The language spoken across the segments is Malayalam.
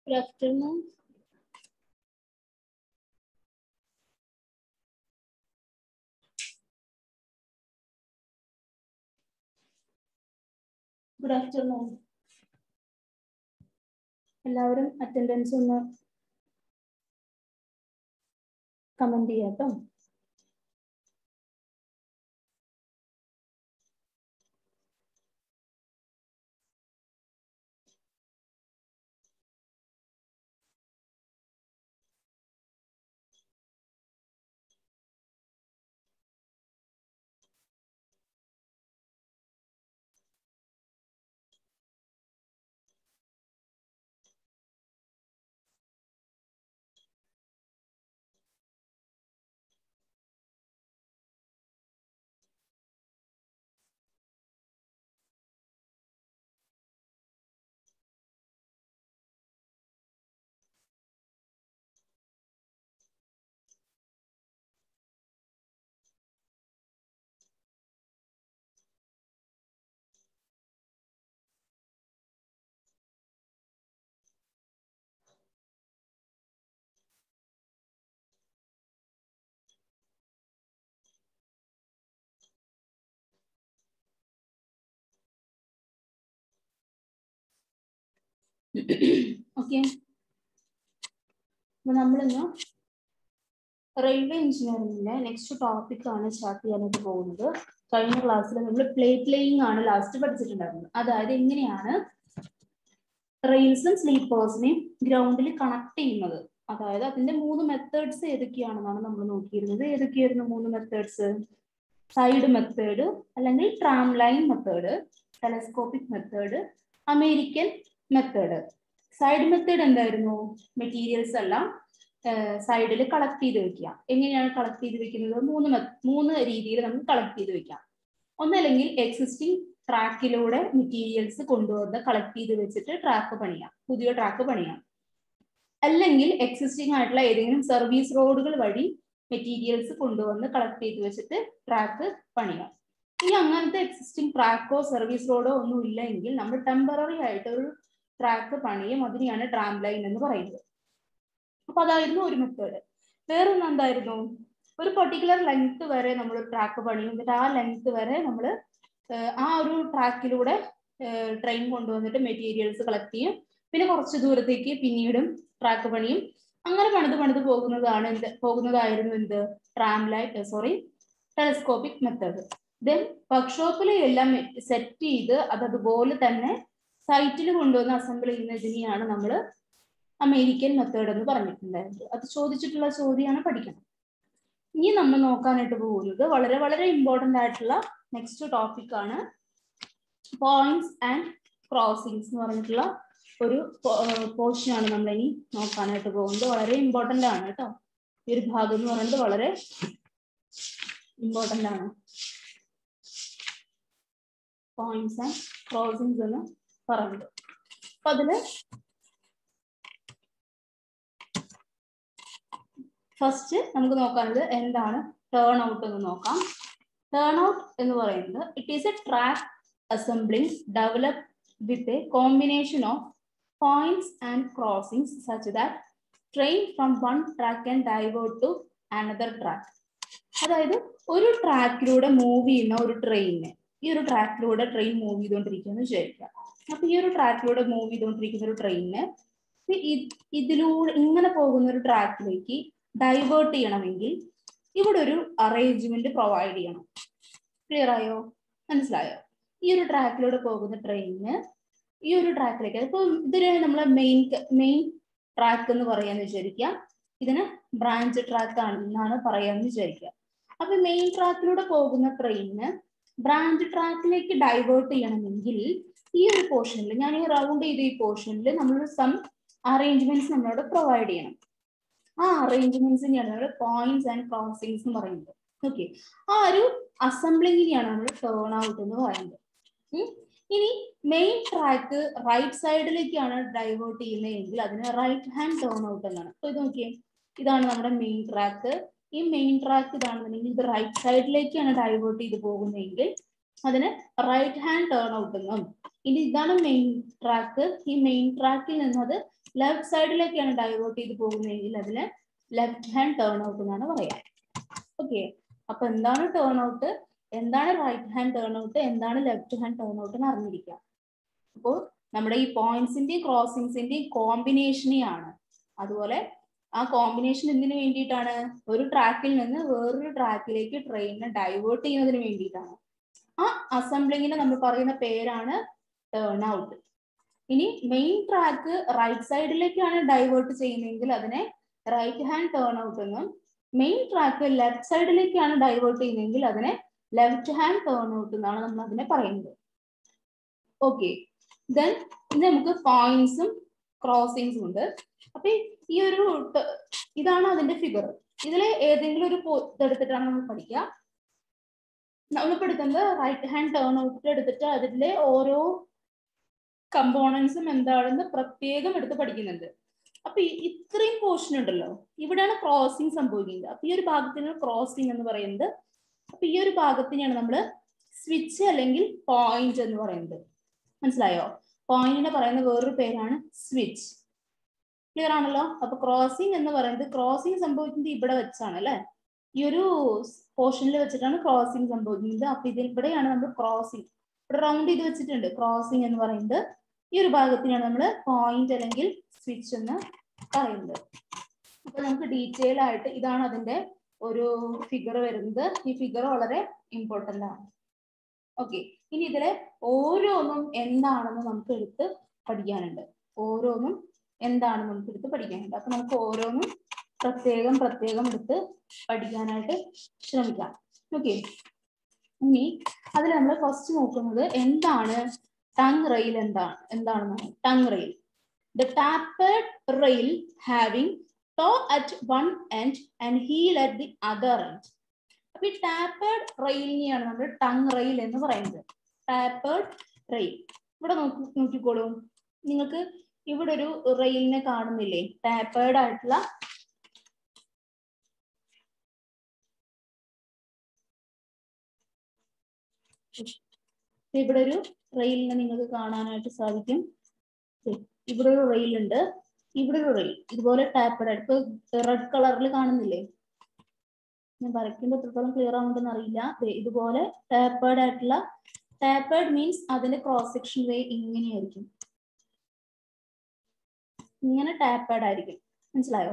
Good afternoon. ഗുഡ് ആഫ്റ്റർനൂൺ എല്ലാവരും അറ്റൻഡൻസ് ഒന്ന് കമന്റ് ചെയ്യാം കേട്ടോ ഓക്കെ അപ്പൊ നമ്മളിന്ന് റെയിൽവേ എഞ്ചിനീയറിംഗിന്റെ നെക്സ്റ്റ് ടോപ്പിക് ആണ് സ്റ്റാർട്ട് ചെയ്യാനായിട്ട് പോകുന്നത് കഴിഞ്ഞ ക്ലാസ്സിൽ നമ്മൾ പ്ലേറ്റ് ലേയിങ് ആണ് ലാസ്റ്റ് പഠിച്ചിട്ടുണ്ടായിരുന്നത് അതായത് എങ്ങനെയാണ് റെയിൽസും സ്ലീപ്പേഴ്സിനെയും ഗ്രൗണ്ടിൽ കണക്ട് ചെയ്യുന്നത് അതായത് അതിന്റെ മൂന്ന് മെത്തേഡ്സ് ഏതൊക്കെയാണെന്നാണ് നമ്മൾ നോക്കിയിരുന്നത് ഏതൊക്കെയായിരുന്നു മൂന്ന് മെത്തേഡ്സ് സൈഡ് മെത്തേഡ് അല്ലെങ്കിൽ tram line method telescopic method American method side method എന്തായിരുന്നു മെറ്റീരിയൽസ് എല്ലാം സൈഡിൽ കളക്ട് ചെയ്ത് വെക്കുക എങ്ങനെയാണ് കളക്ട് ചെയ്ത് വെക്കുന്നത് മൂന്ന് മൂന്ന് രീതിയിൽ നമുക്ക് കളക്ട് ചെയ്ത് വെക്കാം ഒന്നല്ലെങ്കിൽ എക്സിസ്റ്റിംഗ് ട്രാക്കിലൂടെ മെറ്റീരിയൽസ് കൊണ്ടുവന്ന് കളക്ട് ചെയ്ത് വെച്ചിട്ട് ട്രാക്ക് പണിയാം പുതിയ ട്രാക്ക് പണിയാം അല്ലെങ്കിൽ എക്സിസ്റ്റിംഗ് ആയിട്ടുള്ള ഏതെങ്കിലും സർവീസ് റോഡുകൾ വഴി മെറ്റീരിയൽസ് കൊണ്ടുവന്ന് കളക്ട് ചെയ്ത് വെച്ചിട്ട് ട്രാക്ക് പണിയാം ഇനി അങ്ങനത്തെ എക്സിസ്റ്റിംഗ് ട്രാക്കോ സർവീസ് റോഡോ ഒന്നും ഇല്ല എങ്കിൽ നമ്മൾ ടെമ്പററി ആയിട്ട് ഒരു ട്രാക്ക് പണിയും അതിനെയാണ് ട്രാം ലൈൻ എന്ന് പറയുന്നത് അപ്പൊ അതായിരുന്നു ഒരു മെത്തേഡ് വേറൊന്ന് എന്തായിരുന്നു ഒരു പെർട്ടിക്കുലർ ലെങ്ത് വരെ നമ്മൾ ട്രാക്ക് പണിയും എന്നിട്ട് ആ ലെങ്ത് വരെ നമ്മൾ ആ ഒരു ട്രാക്കിലൂടെ ട്രെയിൻ കൊണ്ടുവന്നിട്ട് മെറ്റീരിയൽസ് കളക്ട് ചെയ്യും പിന്നെ കുറച്ച് ദൂരത്തേക്ക് പിന്നീടും ട്രാക്ക് പണിയും അങ്ങനെ പണിത് പണിത് പോകുന്നതാണ് എന്ത് പോകുന്നതായിരുന്നു എന്ത് tram line sorry telescopic method then വർക്ക്ഷോപ്പിലെ എല്ലാം സെറ്റ് ചെയ്ത് അത് അതുപോലെ തന്നെ സൈറ്റിൽ കൊണ്ടുവന്ന് അസംബിൾ ചെയ്യുന്നതിനെയാണ് നമ്മൾ അമേരിക്കൻ മെത്തേഡ് എന്ന് പറഞ്ഞിട്ടുണ്ടായിരുന്നത് അത് ചോദിച്ചിട്ടുള്ള ചോദ്യമാണ് പഠിക്കണം ഇനി നമ്മൾ നോക്കാനായിട്ട് പോകുന്നത് വളരെ വളരെ ഇമ്പോർട്ടന്റ് ആയിട്ടുള്ള നെക്സ്റ്റ് ടോപ്പിക് ആണ് പോയിന്റ്സ് ആൻഡ് ക്രോസിങ്സ് എന്ന് പറഞ്ഞിട്ടുള്ള ഒരു പോർഷൻ ആണ് നമ്മൾ ഇനി നോക്കാനായിട്ട് പോകുന്നത് വളരെ ഇമ്പോർട്ടന്റ് ആണ് കേട്ടോ ഈ ഒരു ഭാഗം എന്ന് പറയുന്നത് വളരെ ഇമ്പോർട്ടന്റ് ആണ് പോയിന്റ്സ് ആൻഡ് ക്രോസിങ്സ് എന്ന് പറയുന്നത് അപ്പൊ അതില് ഫസ്റ്റ് നമുക്ക് നോക്കാനുള്ളത് എന്താണ് ടേൺ ഔട്ട് എന്ന് നോക്കാം ടേൺ ഔട്ട് എന്ന് പറയുന്നത് it is a track assembling develop with a combination of points and crossings such that train from one track and divert to another track അതായത് ഒരു ട്രാക്കിലൂടെ മൂവ് ചെയ്യുന്ന ഒരു ട്രെയിനിന് ഈ ഒരു ട്രാക്കിലൂടെ ട്രെയിൻ മൂവ് ചെയ്തുകൊണ്ടിരിക്കുമെന്ന് വിചാരിക്കുക അപ്പൊ ഈ ഒരു ട്രാക്കിലൂടെ മൂവ് ചെയ്തുകൊണ്ടിരിക്കുന്ന ഒരു ട്രെയിനിന് ഇതിലൂടെ ഇങ്ങനെ പോകുന്ന ഒരു ട്രാക്കിലേക്ക് ഡൈവേർട്ട് ചെയ്യണമെങ്കിൽ ഇവിടെ ഒരു അറേഞ്ച്മെന്റ് പ്രൊവൈഡ് ചെയ്യണം ക്ലിയർ ആയോ മനസ്സിലായോ ഈ ഒരു ട്രാക്കിലൂടെ പോകുന്ന ട്രെയിനിന് ഈ ഒരു ട്രാക്കിലേക്ക് ഇപ്പൊ ഇതിന് നമ്മളെ മെയിൻ മെയിൻ ട്രാക്ക് എന്ന് പറയാന്ന് വിചാരിക്കുക ഇതിന് ബ്രാഞ്ച് ട്രാക്ക് ആണെന്നാണ് പറയാന്ന് വിചാരിക്കുക അപ്പൊ മെയിൻ ട്രാക്കിലൂടെ പോകുന്ന ട്രെയിനിന് ബ്രാഞ്ച് ട്രാക്കിലേക്ക് ഡൈവേർട്ട് ചെയ്യണമെങ്കിൽ ഈ ഒരു പോർഷനിൽ ഞാൻ ഈ റൗണ്ട് ചെയ്ത ഈ പോർഷനിൽ നമ്മൾ സം അറേഞ്ച്മെന്റ്സ് നമ്മളോട് പ്രൊവൈഡ് ചെയ്യണം ആ അറേഞ്ച്മെന്റ്സിനെയാണ് നമ്മൾ പോയിന്റ്സ് ആൻഡ് ക്രോസിങ്സ് എന്ന് പറയുന്നത് ഓക്കെ ആ ഒരു അസംബ്ലിങ്ങിനെയാണ് നമ്മൾ ടേൺ ഔട്ട് എന്ന് പറയുന്നത് ഇനി മെയിൻ ട്രാക്ക് റൈറ്റ് സൈഡിലേക്കാണ് ഡൈവേർട്ട് ചെയ്യുന്നതെങ്കിൽ അതിന് റൈറ്റ് ഹാൻഡ് ടേൺ ഔട്ട് എന്നാണ് അപ്പൊ ഇത് നോക്കിയേ ഇതാണ് നമ്മുടെ മെയിൻ ട്രാക്ക് ഈ മെയിൻ ട്രാക്ക് ഇതാണെന്നുണ്ടെങ്കിൽ ഇത് റൈറ്റ് സൈഡിലേക്കാണ് ഡൈവേർട്ട് ചെയ്ത് പോകുന്നതെങ്കിൽ അതിന് റൈറ്റ് ഹാൻഡ് ടേൺ ഔട്ട് എന്നും ഇനി ഇതാണ് മെയിൻ ട്രാക്ക് ഈ മെയിൻ ട്രാക്കിൽ നിന്ന് അത് ലെഫ്റ്റ് സൈഡിലേക്കാണ് ഡൈവേർട്ട് ചെയ്ത് പോകുന്നതെങ്കിൽ അതിന് ലെഫ്റ്റ് ഹാൻഡ് ടേൺ ഔട്ട് എന്നാണ് പറയാം ഓക്കെ അപ്പൊ എന്താണ് ടേൺ ഔട്ട് എന്താണ് റൈറ്റ് ഹാൻഡ് ടേൺ ഔട്ട് എന്താണ് ലെഫ്റ്റ് ഹാൻഡ് ടേൺ ഔട്ട് എന്ന് അറിഞ്ഞിരിക്കാം അപ്പോൾ നമ്മുടെ ഈ പോയിന്റ്സിന്റെയും ക്രോസിങ്സിന്റെയും കോമ്പിനേഷനെയാണ് അതുപോലെ ആ കോമ്പിനേഷൻ എന്തിനു വേണ്ടിയിട്ടാണ് ഒരു ട്രാക്കിൽ നിന്ന് വേറൊരു ട്രാക്കിലേക്ക് ട്രെയിനിനെ ഡൈവേർട്ട് ചെയ്യുന്നതിന് വേണ്ടിയിട്ടാണ് ആ അസംബ്ലിങ്ങിനെ നമ്മൾ പറയുന്ന പേരാണ് ടേൺ ഔട്ട് ഇനി മെയിൻ ട്രാക്ക് റൈറ്റ് സൈഡിലേക്കാണ് ഡൈവേർട്ട് ചെയ്യുന്നതെങ്കിൽ അതിനെ റൈറ്റ് ഹാൻഡ് ടേൺ ഔട്ട് എന്നും മെയിൻ ട്രാക്ക് ലെഫ്റ്റ് സൈഡിലേക്കാണ് ഡൈവേർട്ട് ചെയ്യുന്നതെങ്കിൽ അതിനെ ലെഫ്റ്റ് ഹാൻഡ് ടേൺ ഔട്ട് എന്നാണ് നമ്മൾ അതിനെ പറയുന്നത് ഓക്കെ ദെൻ ഇത് നമുക്ക് പോയിന്റ്സും ക്രോസിങ്സും ഉണ്ട് അപ്പൊ ഈ ഒരു ട്ട- ഇതാണ് അതിന്റെ ഫിഗർ ഇതിലെ ഏതെങ്കിലും ഒരു പോ- ഇതെടുത്തിട്ടാണ് നമ്മൾ പഠിക്കുക നമ്മളിപ്പോ എടുക്കുന്നത് റൈറ്റ് ഹാൻഡ് ടേൺ ഔട്ട് എടുത്തിട്ട് അതിലെ ഓരോ കമ്പോണൻസും എന്താണെന്ന് പ്രത്യേകം എടുത്ത് പഠിക്കുന്നുണ്ട് അപ്പൊ ഈ ഇത്രയും പോർഷൻ ഉണ്ടല്ലോ ഇവിടെയാണ് ക്രോസിംഗ് സംഭവിക്കുന്നത് അപ്പൊ ഈ ഒരു ഭാഗത്തിന് ക്രോസിംഗ് എന്ന് പറയുന്നത് അപ്പൊ ഈ ഒരു ഭാഗത്തിനെയാണ് നമ്മൾ സ്വിച്ച് അല്ലെങ്കിൽ പോയിന്റ് എന്ന് പറയുന്നത് മനസ്സിലായോ പോയിന്റിനെ പറയുന്ന വേറൊരു പേരാണ് സ്വിച്ച് ക്ലിയർ ആണല്ലോ അപ്പൊ ക്രോസിംഗ് എന്ന് പറയുന്നത് ക്രോസിംഗ് സംഭവിക്കുന്നത് ഇവിടെ വെച്ചാണ് അല്ലെ ഈ ഒരു പോർഷനിൽ വെച്ചിട്ടാണ് ക്രോസിംഗ് സംഭവിക്കുന്നത് അപ്പൊ ഇതിൽ ഇവിടെയാണ് നമ്മൾ ക്രോസിംഗ് ഇവിടെ റൗണ്ട് ചെയ്ത് വെച്ചിട്ടുണ്ട് ക്രോസിംഗ് എന്ന് പറയുന്നത് ഈ ഒരു ഭാഗത്തിനാണ് നമ്മൾ പോയിന്റ് അല്ലെങ്കിൽ സ്വിച്ച് എന്ന് പറയുന്നത് അപ്പൊ നമുക്ക് ഡീറ്റെയിൽ ആയിട്ട് ഇതാണ് അതിന്റെ ഒരു ഫിഗർ വരുന്നത് ഈ ഫിഗർ വളരെ ഇമ്പോർട്ടന്റ് ആണ് ഓക്കെ ഇനി ഇതിലെ ഓരോന്നും എന്താണെന്ന് നമുക്ക് എടുത്ത് പഠിക്കാനുണ്ട് ഓരോന്നും എന്താണെന്ന് നമുക്ക് എടുത്ത് പഠിക്കാനുണ്ട് അപ്പൊ നമുക്ക് ഓരോന്നും പ്രത്യേകം പ്രത്യേകം എടുത്ത് പഠിക്കാനായിട്ട് ശ്രമിക്കാം ഓക്കെ ഇനി അതിൽ നമ്മൾ ഫസ്റ്റ് നോക്കുന്നത് എന്താണ് ടങ് റെയിൽ എന്താണ് എന്താണെന്നാണ് tongue rail the tapered rail having toe at one end and heel at the other end അപ്പൊ ഈ ടാപ്പേഡ് റെയിലിനെയാണ് നമ്മൾ ടങ് റെയിൽ എന്ന് പറയുന്നത് ടാപ്പേഡ് റെയിൽ ഇവിടെ നോക്കി നോക്കിക്കോളൂ നിങ്ങൾക്ക് ഇവിടെ ഒരു റെയിലിനെ കാണുന്നില്ലേ ടാപ്പേഡ് ആയിട്ടുള്ള ഇവിടെ ഒരു റെയിലിനെ നിങ്ങൾക്ക് കാണാനായിട്ട് സാധിക്കും ദേ, ഇവിടെ ഒരു റെയിൽ ഉണ്ട് ഇവിടെ ഒരു റെയിൽ ഇതുപോലെ ടാപ്പഡ് ഇപ്പൊ റെഡ് കളറിൽ കാണുന്നില്ലേ ഞാൻ വരയ്ക്കുമ്പോൾ എത്രത്തോളം ക്ലിയർ ആവുന്നുണ്ടെന്ന് അറിയില്ല ദേ, ഇതുപോലെ ടാപ്പേഡ് ആയിട്ടുള്ള ടാപ്പേഡ് മീൻസ് അതിന്റെ ക്രോസ് സെക്ഷൻ വേ ഇങ്ങനെയായിരിക്കും ഇങ്ങനെ ടാപ്പേഡ് ആയിരിക്കും മനസ്സിലായോ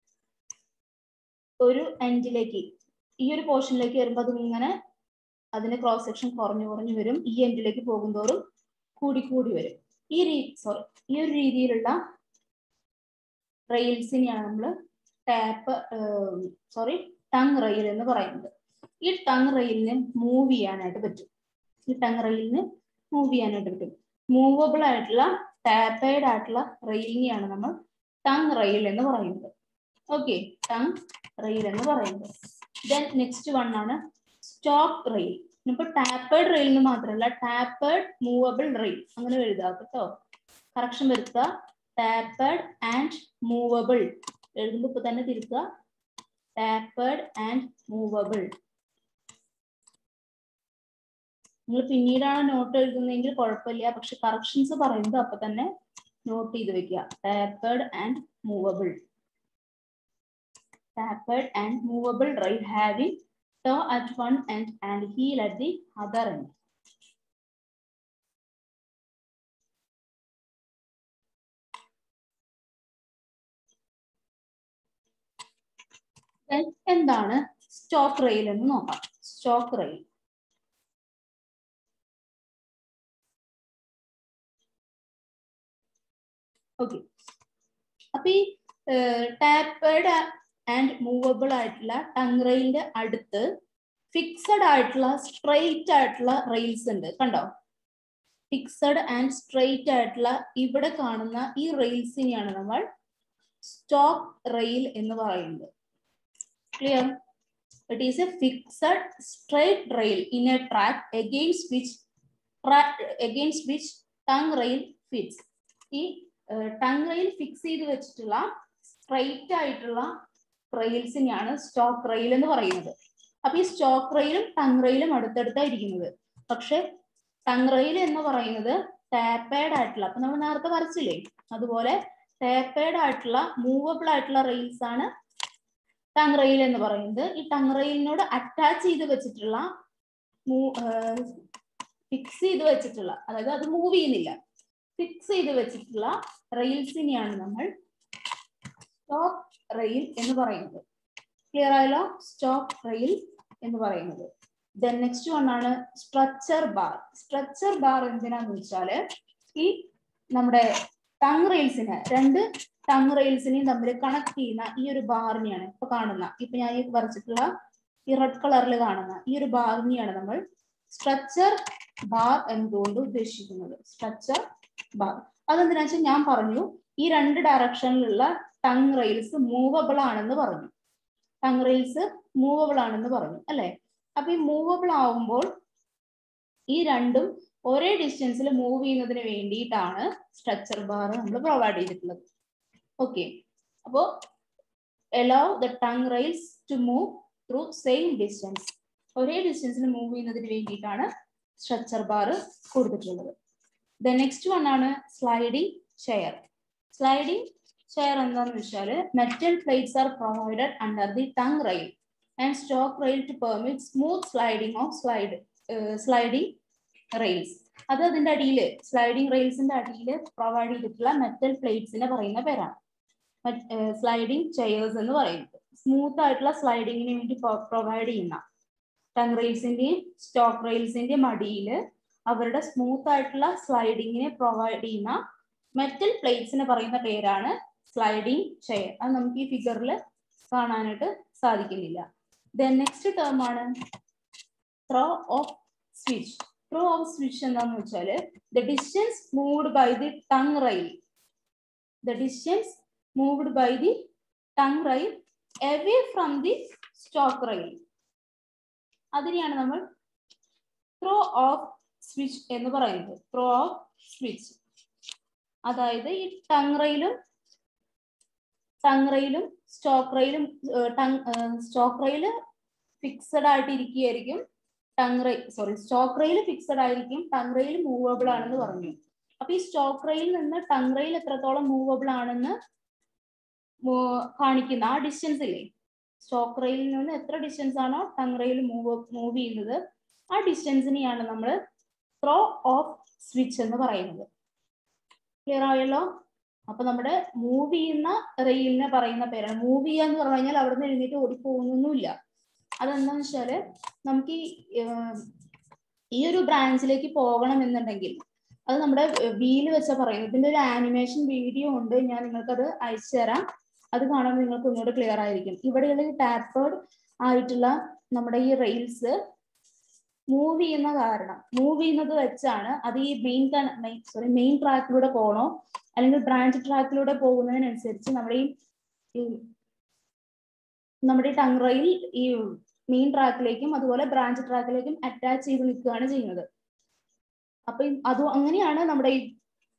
ഒരു എൻഡിലേക്ക് ഈ ഒരു പോർഷനിലേക്ക് വരുമ്പോൾ അത് ഇങ്ങനെ അതിന്റെ ക്രോസ് സെക്ഷൻ കുറഞ്ഞു കുറഞ്ഞു വരും ഈ എൻഡിലേക്ക് പോകുന്തോറും കൂടി കൂടി വരും ഈ രീ സോറി ഈ ഒരു രീതിയിലുള്ള റെയിൽസിനെയാണ് നമ്മൾ ടാപ്പ് സോറി ടങ് റെയിൽ എന്ന് പറയുന്നത് ഈ ടങ് റെയിലിന് മൂവ് ചെയ്യാനായിട്ട് പറ്റും ഈ ടങ് റെയിലിന് മൂവ് ചെയ്യാനായിട്ട് പറ്റും മൂവബിൾ ആയിട്ടുള്ള ടാപ്പേഡ് ആയിട്ടുള്ള റെയിലിനെയാണ് നമ്മൾ ടങ് റെയിൽ എന്ന് പറയുന്നത് ഓക്കെ ടങ് റെയിൽ എന്ന് പറയുന്നത് ദെൻ നെക്സ്റ്റ് വൺ ആണ് സ്റ്റോപ്പ് റെയിൽ ഇപ്പൊ ടാപ്പേഡ് റെയിലിന് മാത്രമല്ല ടാപ്പേഡ് മൂവബിൾ റെയിൽ അങ്ങനെ എഴുതുക കേട്ടോ കറക്ഷൻ വരുത്തുക ടാപ്പേഡ് ആൻഡ് മൂവബിൾ എഴുതുമ്പോൾ ഇപ്പൊ തന്നെ തിരുത്തുക ടാപ്പേഡ് ആൻഡ് മൂവബിൾ നിങ്ങൾ പിന്നീടാണ് നോട്ട് എഴുതുന്നതെങ്കിൽ കുഴപ്പമില്ല പക്ഷെ കറക്ഷൻസ് പറയുന്നത് അപ്പൊ തന്നെ നോട്ട് ചെയ്ത് വെക്കുക tapered and movable tapered and movable rail having toe at one end and heel at the other end. Then എന്താണ് സ്റ്റോക്ക് റെയിൽ എന്ന് നോക്കാം സ്റ്റോക്ക് റെയിൽ ഓക്കെ അപ്പൊ ഈ ടാപ്പേഡ് ആൻഡ് മൂവബിൾ ആയിട്ടുള്ള ടങ് റെയിലിന്റെ അടുത്ത് ഫിക്സഡ് ആയിട്ടുള്ള സ്ട്രെയിറ്റ് ആയിട്ടുള്ള റെയിൽസ് ഉണ്ട് കണ്ടോ ഫിക്സഡ് ആൻഡ് സ്ട്രെയിറ്റ് ആയിട്ടുള്ള ഇവിടെ കാണുന്ന ഈ റെയിൽസിനെയാണ് നമ്മൾ സ്റ്റോക്ക് റെയിൽ എന്ന് പറയുന്നത് clear it is a fixed straight rail in a track against which against which tongue rail fits ഈ ടങ് റെയിൽ ഫിക്സ് ചെയ്ത് വെച്ചിട്ടുള്ള സ്ട്രെയിറ്റ് ആയിട്ടുള്ള റെയിൽസിനെയാണ് സ്റ്റോക്ക് റെയിൽ എന്ന് പറയുന്നത് അപ്പൊ ഈ സ്റ്റോക്ക് റെയിലും ടങ് റെയിലും അടുത്തടുത്തായിരിക്കുന്നത് പക്ഷെ ടങ് റെയിൽ എന്ന് പറയുന്നത് ടാപ്പേഡ് ആയിട്ടുള്ള അപ്പൊ നമ്മൾ നേരത്തെ വരച്ചില്ലേ അതുപോലെ ടാപ്പേഡ് ആയിട്ടുള്ള മൂവബിൾ ആയിട്ടുള്ള റെയിൽസ് ആണ് ടങ് റെയിൽ എന്ന് പറയുന്നത് ഈ ടങ് റെയിലിനോട് അറ്റാച്ച് ചെയ്ത് വെച്ചിട്ടുള്ള ഫിക്സ് ചെയ്ത് വെച്ചിട്ടുള്ള അതായത് അത് മൂവ് ചെയ്യുന്നില്ല ഫിക്സ് ചെയ്ത് വെച്ചിട്ടുള്ള റെയിൽസിനെയാണ് നമ്മൾ സ്റ്റോപ്പ് റെയിൽ എന്ന് പറയുന്നത് ക്ലിയർ ആയല്ലോ സ്റ്റോപ്പ് റെയിൽ എന്ന് പറയുന്നത് ദെൻ നെക്സ്റ്റ് വൺ ആണ് സ്ട്രക്ചർ ബാർ സ്ട്രക്ചർ ബാർ എന്തിനാന്ന് വെച്ചാല് ഈ നമ്മുടെ ടങ് റെയിൽസിനെ രണ്ട് ടങ് റെയിൽസിനെയും തമ്മിൽ കണക്ട് ചെയ്യുന്ന ഈ ഒരു ബാറിനെയാണ് ഇപ്പൊ കാണുന്ന ഇപ്പൊ ഞാൻ ഈ വരച്ചിട്ടുള്ള ഈ റെഡ് കളറിൽ കാണുന്ന ഈ ഒരു ബാറിനെയാണ് നമ്മൾ സ്ട്രക്ചർ ബാർ എന്നതുകൊണ്ട് ഉദ്ദേശിക്കുന്നത് സ്ട്രക്ചർ ബാർ അതെന്തിനാ വെച്ചാൽ ഞാൻ പറഞ്ഞു ഈ രണ്ട് ഡയറക്ഷനിലുള്ള ടങ് റെയിൽസ് മൂവബിൾ ആണെന്ന് പറഞ്ഞു ടങ് റെയിൽസ് മൂവബിൾ ആണെന്ന് പറഞ്ഞു അല്ലെ അപ്പൊ ഈ മൂവബിൾ ആവുമ്പോൾ ഈ രണ്ടും ഒരേ ഡിസ്റ്റൻസിൽ മൂവ് ചെയ്യുന്നതിന് വേണ്ടിയിട്ടാണ് സ്ട്രക്ചർ ബാർ നമ്മൾ പ്രൊവൈഡ് ചെയ്തിട്ടുള്ളത് ഓക്കെ അപ്പോ allow the tongue rails to move through same distance ഒരേ ഡിസ്റ്റൻസിൽ മൂവ് ചെയ്യുന്നതിന് വേണ്ടിയിട്ടാണ് സ്ട്രക്ചർ ബാർ കൊടുത്തിട്ടുള്ളത് ദ നെക്സ്റ്റ് വൺ ആണ് സ്ലൈഡിംഗ് ചെയർ സ്ലൈഡിംഗ് ചെയർ എന്താന്ന് വെച്ചാൽ metal plates are provided under the tongue rail and stock rail to permit smooth sliding of slide sliding rails അത് അതിന്റെ അടിയിൽ സ്ലൈഡിംഗ് റെയിൽസിന്റെ അടിയിൽ പ്രൊവൈഡ് ചെയ്തിട്ടുള്ള മെറ്റൽ പ്ലേറ്റ്സിനെ പറയുന്ന പേരാണ് സ്ലൈഡിംഗ് ചെയേഴ്സ് എന്ന് പറയുന്നത് സ്മൂത്ത് ആയിട്ടുള്ള സ്ലൈഡിങ്ങിന് വേണ്ടി പ്രൊവൈഡ് ചെയ്യുന്ന ടങ് റെയിൽസിന്റെയും സ്റ്റോക്ക് റെയിൽസിന്റെയും അടിയിൽ അവരുടെ സ്മൂത്ത് ആയിട്ടുള്ള സ്ലൈഡിങ്ങിനെ പ്രൊവൈഡ് ചെയ്യുന്ന മെറ്റൽ പ്ലേറ്റ്സിന് പറയുന്ന പേരാണ് സ്ലൈഡിംഗ് ചെയർ അത് നമുക്ക് ഈ ഫിഗറിൽ കാണാനായിട്ട് സാധിക്കുന്നില്ല ദെൻ നെക്സ്റ്റ് ടേം ആണ് throw of switch throw of switch എന്താന്ന് വെച്ചാൽ the distance moved by the tongue rail the distance moved by the tongue rail away from the stock rail അതിനെയാണ് നമ്മൾ ത്രോ ഓഫ് സ്വിച്ച് എന്ന് പറയുന്നത് ത്രോ ഓഫ് സ്വിച്ച് അതായത് ഈ ടങ് റെയിലും ടങ് റെയിലും സ്റ്റോക്ക് റെയിലും സ്റ്റോക്ക് റെയില് ഫിക്സഡ് ആയിട്ട് ഇരിക്കുകയായിരിക്കും tongue rail sorry stock rail fixed ആയിരിക്കും ടങ് റെയിൽ മൂവബിൾ ആണെന്ന് പറഞ്ഞു അപ്പൊ ഈ സ്റ്റോക്ക് റെയിൽ നിന്ന് ടങ് റെയിൽ എത്രത്തോളം മൂവബിൾ ആണെന്ന് കാണിക്കുന്ന ആ ഡിസ്റ്റൻസ് ഇല്ലേ സ്റ്റോക്ക് റെയിലിൽ നിന്ന് എത്ര ഡിസ്റ്റൻസ് ആണോ ടങ് റെയിൽ മൂവ് മൂവ് ചെയ്യുന്നത് ആ ഡിസ്റ്റൻസിനെയാണ് നമ്മൾ ത്രോ ഓഫ് സ്വിച്ച് എന്ന് പറയുന്നത് ക്ലിയർ ആയല്ലോ അപ്പൊ നമ്മുടെ മൂവ് ചെയ്യുന്ന റെയിലിനെ പറയുന്ന പേരാണ് മൂവ് ചെയ്യുക എന്ന് പറഞ്ഞു കഴിഞ്ഞാൽ അവിടെ നിന്ന് എഴുന്നേറ്റ് ഓടിപ്പോകുന്നൊന്നുമില്ല അതെന്താന്ന് വെച്ചാല് നമുക്ക് ഈ ഈ ഒരു ബ്രാഞ്ചിലേക്ക് പോകണം എന്നുണ്ടെങ്കിൽ അത് നമ്മുടെ വീല് വെച്ചാ പറയുന്നത് ഇതിന്റെ ഒരു ആനിമേഷൻ വീഡിയോ ഉണ്ട് ഞാൻ നിങ്ങൾക്കത് അയച്ചു തരാം അത് കാണുമ്പോൾ നിങ്ങൾക്ക് ഒന്നുകൂടെ ക്ലിയർ ആയിരിക്കും ഇവിടെയുള്ള ഈ ടാപ്പേർഡ് ആയിട്ടുള്ള നമ്മുടെ ഈ റെയിൽസ് മൂവ് ചെയ്യുന്ന കാരണം മൂവ് ചെയ്യുന്നത് വെച്ചാണ് അത് ഈ മെയിൻ സോറി മെയിൻ ട്രാക്കിലൂടെ പോകണോ അല്ലെങ്കിൽ ബ്രാഞ്ച് ട്രാക്കിലൂടെ പോകുന്നതിനനുസരിച്ച് നമ്മുടെ ഈ നമ്മുടെ ഈ ടങ് റെയിൽ ഈ മെയിൻ ട്രാക്കിലേക്കും അതുപോലെ ബ്രാഞ്ച് ട്രാക്കിലേക്കും അറ്റാച്ച് ചെയ്ത് നിൽക്കുകയാണ് ചെയ്യുന്നത് അപ്പൊ അത് അങ്ങനെയാണ് നമ്മുടെ ഈ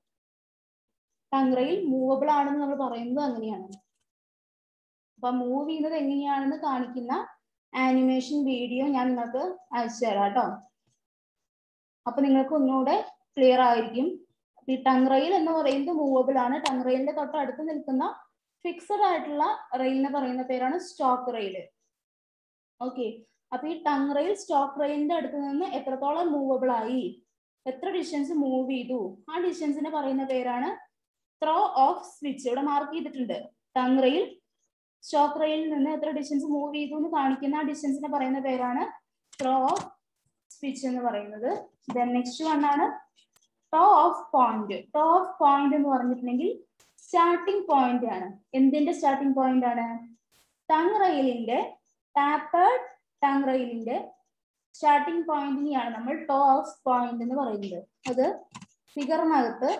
ടങ് റെയിൽ മൂവബിൾ ആണെന്ന് നമ്മൾ പറയുന്നത് അങ്ങനെയാണ് അപ്പൊ മൂവ് ചെയ്യുന്നത് എങ്ങനെയാണെന്ന് കാണിക്കുന്ന ആനിമേഷൻ വീഡിയോ ഞാൻ നിങ്ങൾക്ക് അയച്ചു തരാം കേട്ടോ അപ്പൊ നിങ്ങൾക്ക് ഒന്നുകൂടെ ക്ലിയർ ആയിരിക്കും ഈ ടങ് റെയിൽ എന്ന് പറയുന്നത് മൂവബിൾ ആണ് ടങ് റെയിലിന്റെ തൊട്ടടുത്ത് നിൽക്കുന്ന ഫിക്സഡ് ആയിട്ടുള്ള റെയിലിനെ പറയുന്ന പേരാണ് സ്റ്റോക്ക് റെയിൽ ഓക്കെ അപ്പൊ ഈ ടങ് റെയിൽ സ്റ്റോക്ക് റെയിലിന്റെ അടുത്ത് നിന്ന് എത്രത്തോളം മൂവബിൾ ആയി എത്ര ഡിസ്റ്റൻസ് മൂവ് ചെയ്തു ആ ഡിസ്റ്റൻസിനെ പറയുന്ന പേരാണ് ത്രോ ഓഫ് സ്വിച്ച് ഇവിടെ മാർക്ക് ചെയ്തിട്ടുണ്ട് ടങ് റെയിൽ സ്റ്റോക്ക് റെയിലിൽ നിന്ന് എത്ര ഡിസ്റ്റൻസ് മൂവ് ചെയ്തു എന്ന് കാണിക്കുന്ന ആ ഡിസ്റ്റൻസിനെ പറയുന്ന പേരാണ് ത്രോ ഓഫ് സ്വിച്ച് എന്ന് പറയുന്നത് ദെൻ നെക്സ്റ്റ് വൺ ആണ് toe of point toe of point എന്ന് പറഞ്ഞിട്ടുണ്ടെങ്കിൽ സ്റ്റാർട്ടിംഗ് പോയിന്റ് ആണ് എന്തിന്റെ സ്റ്റാർട്ടിംഗ് പോയിന്റ് ആണ് ടങ് റെയിലിന്റെ ടാപ്പേർഡ് ടങ് റെയിലിന്റെ സ്റ്റാർട്ടിംഗ് പോയിന്റിനെയാണ് നമ്മൾ ടോ ഓഫ് പോയിന്റ് എന്ന് പറയുന്നത് അത് ഫിഗറിനകത്ത്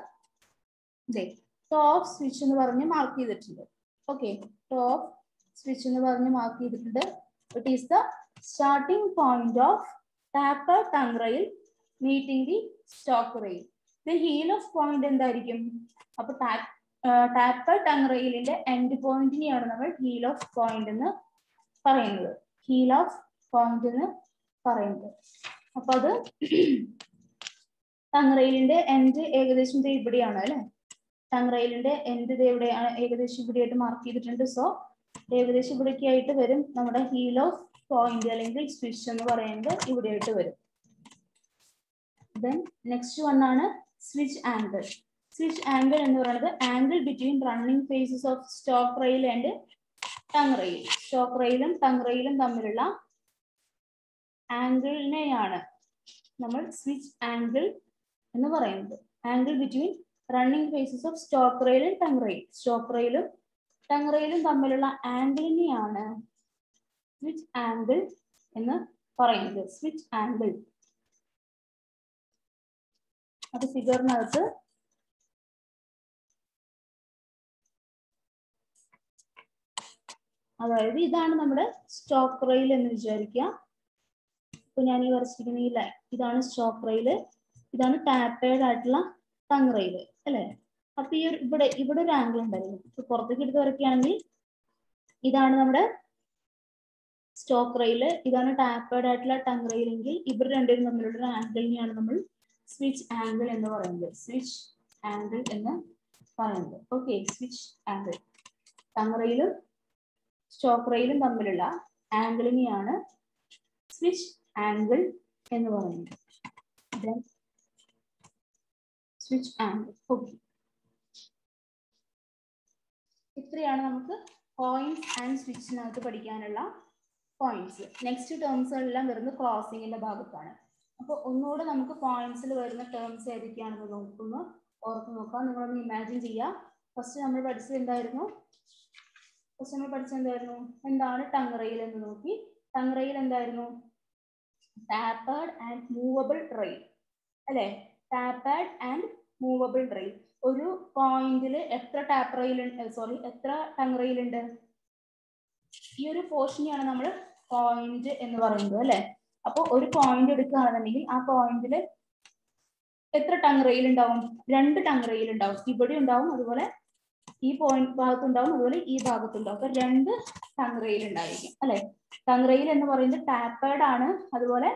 ടോ ഓഫ് സ്വിച്ച് എന്ന് പറഞ്ഞ് മാർക്ക് ചെയ്തിട്ടുണ്ട് ഓക്കെ ടോ ഓഫ് സ്വിച്ച് എന്ന് പറഞ്ഞ് മാർക്ക് ചെയ്തിട്ടുണ്ട് it is the starting point of taper tongue rail meeting the stock rail the heel of point എന്തായിരിക്കും അപ്പൊ ടാപ്പർ ടങ് റെയിലിന്റെ എൻഡ് പോയിന്റിനെയാണ് നമ്മൾ ഹീൽ ഓഫ് പോയിന്റ് എന്ന് പറയുന്നത് ഹീൽ ഓഫ് പോയിന്റ് എന്ന് പറയുന്നത് അപ്പൊ അത് ടങ് എൻഡ് ഏകദേശം ദേ ഇവിടെയാണ് അല്ലെ ടങ് റെയിലിന്റെ എൻഡ് ഇത് എവിടെയാണ് ഏകദേശം ഇവിടെയായിട്ട് മാർക്ക് ചെയ്തിട്ടുണ്ട് സോ ഏകദേശം ഇവിടേക്ക് ആയിട്ട് വരും നമ്മുടെ ഹീൽ ഓഫ് പോയിന്റ് അല്ലെങ്കിൽ സ്വിച്ച് എന്ന് പറയുന്നത് ഇവിടെയായിട്ട് വരും ദെൻ നെക്സ്റ്റ് വൺ ആണ് സ്വിച്ച് ആംഗിൾ സ്വിച്ച് ആംഗിൾ എന്ന് പറയുന്നത് angle between running faces of stock rail and tongue rail stock റെയിലും ടങ് റെയിലും തമ്മിലുള്ള ആംഗിളിനെയാണ് നമ്മൾ സ്വിച്ച് ആംഗിൾ എന്ന് പറയുന്നത് angle between running faces of stock rail and tongue rail stock റെയിലും ടങ് റെയിലും തമ്മിലുള്ള ആംഗിളിനെയാണ് സ്വിച്ച് ആംഗിൾ എന്ന് പറയുന്നത് സ്വിച്ച് ആംഗിൾ അത് ഫിഗറിനകത്ത് അതായത് ഇതാണ് നമ്മുടെ സ്റ്റോക്ക് റെയിൽ എന്ന് വിചാരിക്കുക ഇപ്പൊ ഞാൻ ഈ വരച്ചിരിക്കുന്ന ഈ ലൈൻ ഇതാണ് സ്റ്റോക്ക് റെയില് ഇതാണ് ടാപ്പേഡ് ആയിട്ടുള്ള ടങ് റെയില് അല്ലെ അപ്പൊ ഈ ഒരു ഇവിടെ ഇവിടെ ഒരു ആംഗിൾ ഉണ്ടായിരുന്നു ഇപ്പൊ പുറത്തേക്ക് എടുത്ത് വരയ്ക്കുകയാണെങ്കിൽ ഇതാണ് നമ്മുടെ സ്റ്റോക്ക് റെയില് ഇതാണ് ടാപ്പേഡ് ആയിട്ടുള്ള ടങ് റെയിലെങ്കിൽ ഇവർ രണ്ടുപേരും തമ്മിലുള്ള ഒരു ആംഗിളിനെയാണ് നമ്മൾ സ്വിച്ച് ആംഗിൾ എന്ന് പറയുന്നത് സ്വിച്ച് ആംഗിൾ എന്ന് പറയുന്നത് ഓക്കെ സ്വിച്ച് ആംഗിൾ ടങ് റെയിലും സ്റ്റോക്ക് റെയിലും തമ്മിലുള്ള ആംഗിളിനെയാണ് സ്വിച്ച് ആംഗിൾ എന്ന് പറയുന്നത് Then സ്വിച്ച് ആംഗിൾ ഓക്കെ ഇത്രയാണ് നമുക്ക് പോയിന്റ്സ് ആൻഡ് സ്വിച്ചിനകത്ത് പഠിക്കാനുള്ള പോയിന്റ്സ് നെക്സ്റ്റ് ടേംസുകളെല്ലാം വരുന്നത് ക്രോസിങ്ങിന്റെ ഭാഗത്താണ് അപ്പൊ ഒന്നുകൂടെ നമുക്ക് പോയിന്റ്സിൽ വരുന്ന ടേംസ് ഏതൊക്കെയാണെന്ന് നോക്കുന്നു ഓർത്ത് നോക്കാം നിങ്ങളൊന്ന് ഇമാജിൻ ചെയ്യാം ഫസ്റ്റ് നമ്മൾ പഠിച്ചത് എന്തായിരുന്നു ഫസ്റ്റ് നമ്മൾ പഠിച്ചത് എന്തായിരുന്നു എന്താണ് ടങ് എന്ന് നോക്കി ടങ് എന്തായിരുന്നു ടാപ്പേഡ് ആൻഡ് മൂവബിൾ റെയിൽ അല്ലെ ടാപ്പേഡ് ആൻഡ് മൂവബിൾ റെയിൽ ഒരു പോയിന്റിൽ എത്ര ടാപ്പ് റെയിൽ സോറി എത്ര ടങ് റെയിൽ ഉണ്ട് ഈ ഒരു പോർഷനെയാണ് നമ്മൾ പോയിന്റ് എന്ന് പറയുന്നത് അല്ലെ അപ്പൊ ഒരു പോയിന്റ് എടുക്കുകയാണെന്നുണ്ടെങ്കിൽ ആ പോയിന്റിൽ എത്ര ടങ് റെയിൽ ഉണ്ടാവും രണ്ട് ടങ് റെയിൽ ഉണ്ടാവും ഇവിടെ ഉണ്ടാവും അതുപോലെ ഈ പോയിന്റ് ഭാഗത്തുണ്ടാവും അതുപോലെ ഈ ഭാഗത്തുണ്ടാവും അപ്പൊ രണ്ട് ടങ് റെയിൽ ഉണ്ടായിരിക്കും അല്ലെ ടങ് റെയിൽ എന്ന് പറയുന്നത് ടാപ്പേഡ് ആണ് അതുപോലെ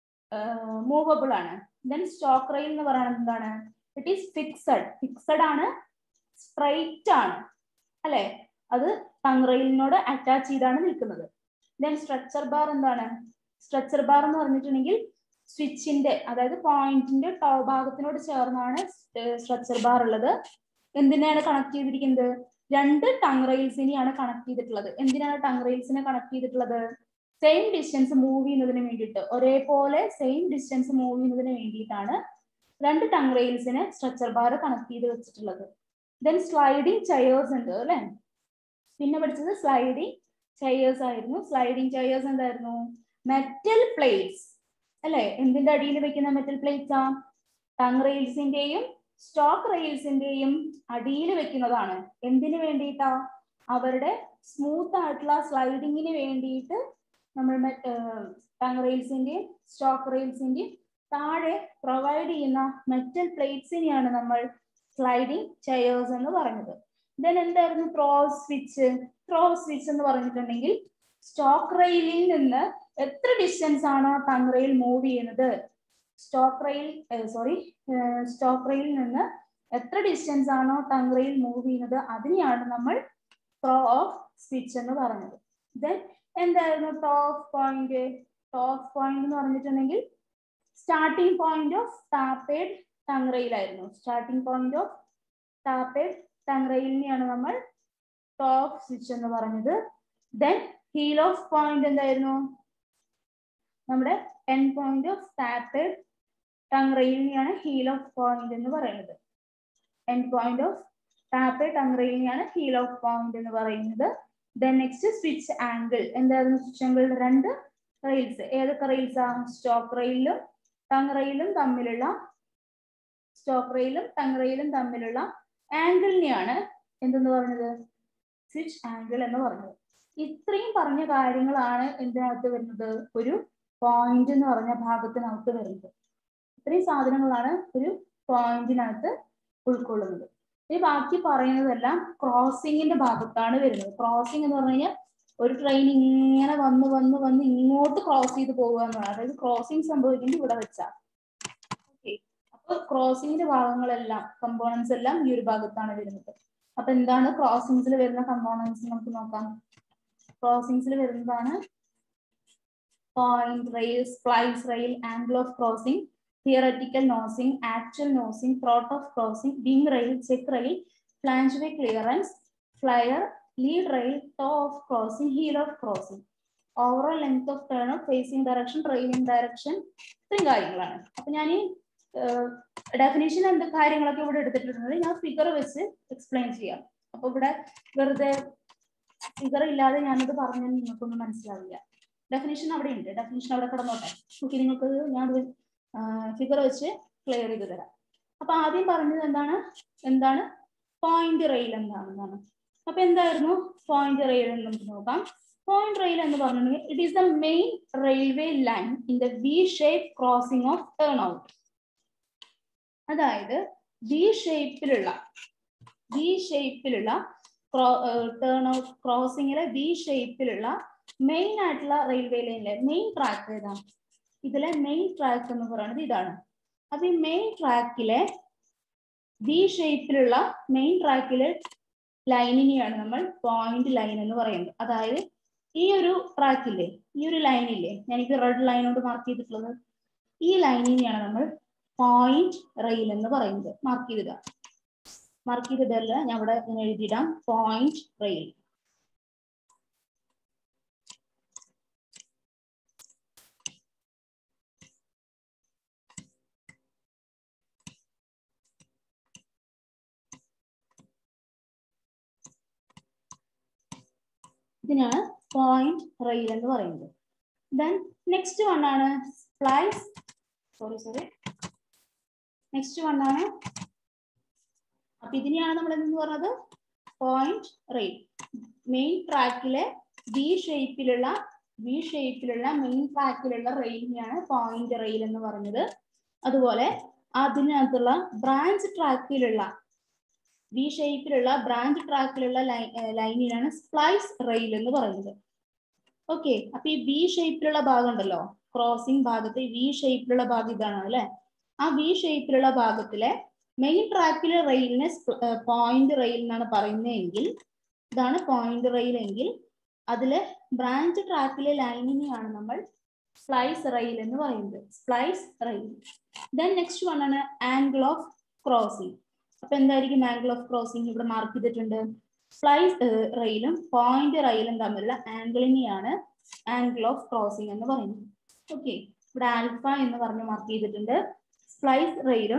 മൂവബിൾ ആണ് ദെൻ സ്റ്റോക്ക് റെയിൽ എന്ന് പറയുന്നത് എന്താണ് ഇറ്റ് ഈസ് ഫിക്സഡ് ഫിക്സഡ് ആണ് സ്ട്രൈറ്റ് ആണ് അല്ലെ അത് ടങ് റെയിലിനോട് അറ്റാച്ച് ചെയ്താണ് നിൽക്കുന്നത് ദെൻ സ്ട്രക്ചർ ബാർ എന്താണ് സ്ട്രക്ചർ ബാർ എന്ന് പറഞ്ഞിട്ടുണ്ടെങ്കിൽ സ്വിച്ചിന്റെ അതായത് പോയിന്റിന്റെ ടോ ഭാഗത്തിനോട് ചേർന്നാണ് സ്ട്രക്ചർ ബാർ ഉള്ളത് എന്തിനാണ് കണക്ട് ചെയ്തിരിക്കുന്നത് രണ്ട് ടങ് റെയിൽസിനെയാണ് കണക്ട് ചെയ്തിട്ടുള്ളത് എന്തിനാണ് ടങ് റെയിൽസിനെ കണക്ട് ചെയ്തിട്ടുള്ളത് സെയിം ഡിസ്റ്റൻസ് മൂവ് ചെയ്യുന്നതിന് വേണ്ടിയിട്ട് ഒരേപോലെ സെയിം ഡിസ്റ്റൻസ് മൂവ് ചെയ്യുന്നതിന് വേണ്ടിയിട്ടാണ് രണ്ട് ടങ് റെയിൽസിനെ സ്ട്രക്ചർ ബാർ കണക്ട് ചെയ്ത് വെച്ചിട്ടുള്ളത് ദെൻ സ്ലൈഡിങ് ചെയേഴ്സ് ഉണ്ട് അല്ലെ പിന്നെ പഠിച്ചത് സ്ലൈഡിങ് ചെയേഴ്സ് ആയിരുന്നു സ്ലൈഡിങ് ചെയേഴ്സ് എന്തായിരുന്നു മെറ്റൽ പ്ലേറ്റ്സ് അല്ലെ എന്തിന്റെ അടിയിൽ വെക്കുന്ന മെറ്റൽ പ്ലേറ്റ്സ് ആ ടങ് റെയിൽസിന്റെയും സ്റ്റോക്ക് റെയിൽസിന്റെയും അടിയിൽ വെക്കുന്നതാണ് എന്തിനു വേണ്ടിയിട്ടാ അവരുടെ സ്മൂത്ത് ആയിട്ടുള്ള സ്ലൈഡിങ്ങിന് വേണ്ടിയിട്ട് നമ്മൾ ടങ് റെയിൽസിന്റെയും സ്റ്റോക്ക് റെയിൽസിന്റെയും താഴെ പ്രൊവൈഡ് ചെയ്യുന്ന മെറ്റൽ പ്ലേറ്റ്സിനെയാണ് നമ്മൾ സ്ലൈഡിങ് ചെയേഴ്സ് എന്ന് പറഞ്ഞത് ദെൻ എന്തായിരുന്നു ത്രോ സ്വിച്ച് ത്രോ സ്വിച്ച് എന്ന് പറഞ്ഞിട്ടുണ്ടെങ്കിൽ സ്റ്റോക്ക് റെയിലിൽ നിന്ന് എത്ര ഡിസ്റ്റൻസ് ആണോ ടങ് റെയിൽ മൂവ് ചെയ്യുന്നത് സ്റ്റോക്ക് റെയിൽ സോറി സ്റ്റോക്ക് റെയിലിൽ നിന്ന് എത്ര ഡിസ്റ്റൻസ് ആണോ ടങ് റെയിൽ മൂവ് ചെയ്യുന്നത് അതിനെയാണ് നമ്മൾ ത്രോ ഓഫ് സ്വിച്ച് എന്ന് പറഞ്ഞത് ദെൻ എന്തായിരുന്നു ടോപ്പ് പോയിന്റ് ടോപ്പ് പോയിന്റ് എന്ന് പറഞ്ഞിട്ടുണ്ടെങ്കിൽ starting point of tapered tongue rail ആയിരുന്നു starting point of tapered tongue റെയിലിനെയാണ് നമ്മൾ ടോപ്പ് സ്വിച്ച് എന്ന് പറഞ്ഞത് ദെൻ ഹീൽ ഓഫ് പോയിന്റ് എന്തായിരുന്നു നമ്മുടെ end point of tapered tongue റെയിലിനെയാണ് ഹീൽ ഓഫ് പോയിന്റ് എന്ന് പറയുന്നത് end point of tapered tongue റെയിലിനെയാണ് ഹീൽ ഓഫ് പോയിന്റ് എന്ന് പറയുന്നത് ദെൻ നെക്സ്റ്റ് സ്വിച്ച് ആംഗിൾ എന്തായിരുന്നു സ്വിച്ച് ആംഗിൾ രണ്ട് റെയിൽസ് ഏതൊക്കെ റെയിൽസ് ആ സ്റ്റോക്ക് റെയിലും ടങ് റെയിലും തമ്മിലുള്ള സ്റ്റോക്ക് റെയിലും ടങ് റെയിലും തമ്മിലുള്ള ആംഗിളിനെയാണ് എന്തെന്ന് പറഞ്ഞത് സ്വിച്ച് ആംഗിൾ എന്ന് പറഞ്ഞത് ഇത്രയും പറഞ്ഞ കാര്യങ്ങളാണ് എന്തിനകത്ത് വരുന്നത് ഒരു പോയിന്റ് എന്ന് പറഞ്ഞ ഭാഗത്തിനകത്ത് വരുന്നത് ഇത്രയും സാധനങ്ങളാണ് ഒരു പോയിന്റിനകത്ത് ഉൾക്കൊള്ളുന്നത് ഈ ബാക്കി പറയുന്നതെല്ലാം ക്രോസിങ്ങിന്റെ ഭാഗത്താണ് വരുന്നത് ക്രോസിംഗ് എന്ന് പറഞ്ഞു കഴിഞ്ഞാൽ ഒരു ട്രെയിൻ ഇങ്ങനെ വന്ന് വന്ന് വന്ന് ഇങ്ങോട്ട് ക്രോസ് ചെയ്ത് പോകുക എന്നാണ് അതായത് ക്രോസിംഗ് സംഭവിക്കുന്നത് ഇവിടെ വെച്ചാ ഓക്കെ അപ്പൊ ക്രോസിംഗിന്റെ ഭാഗങ്ങളെല്ലാം കമ്പോണൻസ് എല്ലാം ഈ ഒരു ഭാഗത്താണ് വരുന്നത് അപ്പൊ എന്താണ് ക്രോസിംഗ്സിൽ വരുന്ന കമ്പോണൻസ് നമുക്ക് നോക്കാം ക്രോസിംഗ്സിൽ വരുന്നതാണ് point rail splice rail angle of crossing theoretical nosing actual nosing throat of crossing wing rail check rail flange way clearance flare lead rail toe of crossing heel of crossing overall length of turn of facing direction training direction ഇത്രയും കാര്യങ്ങളാണ് അപ്പൊ ഞാൻ ഈ ഡെഫിനേഷൻ എന്ത് കാര്യങ്ങളൊക്കെ ഇവിടെ എടുത്തിട്ടുണ്ട് ഞാൻ ഫിഗർ വെച്ച് എക്സ്പ്ലെയിൻ ചെയ്യാം അപ്പൊ ഇവിടെ വെറുതെ ഫിഗർ ഇല്ലാതെ ഞാനത് പറഞ്ഞാൽ നിങ്ങൾക്കൊന്നും മനസ്സിലാവില്ല ഡെഫിനേഷൻ അവിടെ ഉണ്ട് ഡെഫിനേഷൻ അവിടെ കിടന്നോട്ടെ ഓക്കെ നിങ്ങൾക്ക് ഞാൻ ഫിഗർ വെച്ച് ക്ലിയർ ചെയ്ത് തരാം അപ്പൊ ആദ്യം പറഞ്ഞത് എന്താണ് എന്താണ് പോയിന്റ് റെയിൽ എന്താണെന്നാണ് അപ്പൊ എന്തായിരുന്നു പോയിന്റ് റെയിൽ എന്ന് നമുക്ക് നോക്കാം പോയിന്റ് റെയിൽ എന്ന് പറഞ്ഞിട്ടുണ്ടെങ്കിൽ it is the main railway line in the V shape crossing of turn out അതായത് വി ഷേപ്പിലുള്ള വി ഷേപ്പിലുള്ള ടേൺ ഔട്ട് ക്രോസിംഗിലെ വി ഷേപ്പിലുള്ള മെയിൻ ആയിട്ടുള്ള റെയിൽവേ ലൈനിലെ മെയിൻ ട്രാക്ക് ഏതാണ് ഇതിലെ മെയിൻ ട്രാക്ക് എന്ന് പറയുന്നത് ഇതാണ് അപ്പൊ ഈ മെയിൻ ട്രാക്കിലെ വി ഷേപ്പിലുള്ള മെയിൻ ട്രാക്കിലെ ലൈനിനെയാണ് നമ്മൾ പോയിന്റ് ലൈൻ എന്ന് പറയുന്നത് അതായത് ഈ ഒരു ട്രാക്കില്ലേ ഈ ഒരു ലൈനില്ലേ ഞാനിത് റെഡ് ലൈൻ കൊണ്ട് മാർക്ക് ചെയ്തിട്ടുള്ളത് ഈ ലൈനിനെയാണ് നമ്മൾ പോയിന്റ് റെയിൽ എന്ന് പറയുന്നത് മാർക്ക് ചെയ്തിടുക മാർക്ക് ചെയ്തിടല്ല ഞാൻ ഇവിടെ ഇങ്ങനെ എഴുതിയിടാം പോയിന്റ് റെയിൽ ഇതിനാണ് പോയിന്റ് റെയിൽ എന്ന് പറയുന്നത് ദെൻ നെക്സ്റ്റ് വൺ ആണ് splice sorry sorry next one ആണ് അപ്പൊ ഇതിനെയാണ് നമ്മൾ എന്ന് പറഞ്ഞത് പോയിന്റ് റെയിൽ മെയിൻ ട്രാക്കിലെ വി ഷേപ്പിലുള്ള വി ഷേപ്പിലുള്ള മെയിൻ ട്രാക്കിലുള്ള റെയിലിനെയാണ് പോയിന്റ് റെയിൽ എന്ന് പറഞ്ഞത് അതുപോലെ അതിനകത്തുള്ള ബ്രാഞ്ച് ട്രാക്കിലുള്ള വി ഷേപ്പിലുള്ള ബ്രാഞ്ച് ട്രാക്കിലുള്ള ലൈനിനാണ് സ്പ്ലൈസ് റെയിൽ എന്ന് പറയുന്നത് ഓക്കെ അപ്പൊ ഈ വി ഷേപ്പിലുള്ള ഭാഗം ഉണ്ടല്ലോ ക്രോസിംഗ് ഭാഗത്ത് വി ഷേപ്പിലുള്ള ഭാഗം ഇതാണ് അല്ലെ ആ വി ഷേപ്പിലുള്ള ഭാഗത്തിലെ മെയിൻ ട്രാക്കിലെ റെയിലിനെ പോയിന്റ് റെയിൽ എന്നാണ് പറയുന്നതെങ്കിൽ ഇതാണ് പോയിന്റ് റെയിൽ എങ്കിൽ അതിലെ ബ്രാഞ്ച് ട്രാക്കിലെ ലൈനിനെയാണ് നമ്മൾ സ്പ്ലൈസ് റെയിൽ എന്ന് പറയുന്നത് splice rail then next one ആണ് ആംഗിൾ ഓഫ് ക്രോസിംഗ് അപ്പൊ എന്തായിരിക്കും ആംഗിൾ ഓഫ് ക്രോസിംഗ് ഇവിടെ മാർക്ക് ചെയ്തിട്ടുണ്ട് സ്ലൈസ് റെയിലും പോയിന്റ് റെയിലും തമ്മിലുള്ള ആംഗിളിനെയാണ് ആംഗിൾ ഓഫ് ക്രോസിംഗ് എന്ന് പറയുന്നത് ഓക്കെ ഇവിടെ ആൽഫ എന്ന് പറഞ്ഞ് മാർക്ക് ചെയ്തിട്ടുണ്ട് സ്ലൈസ് റെയിലും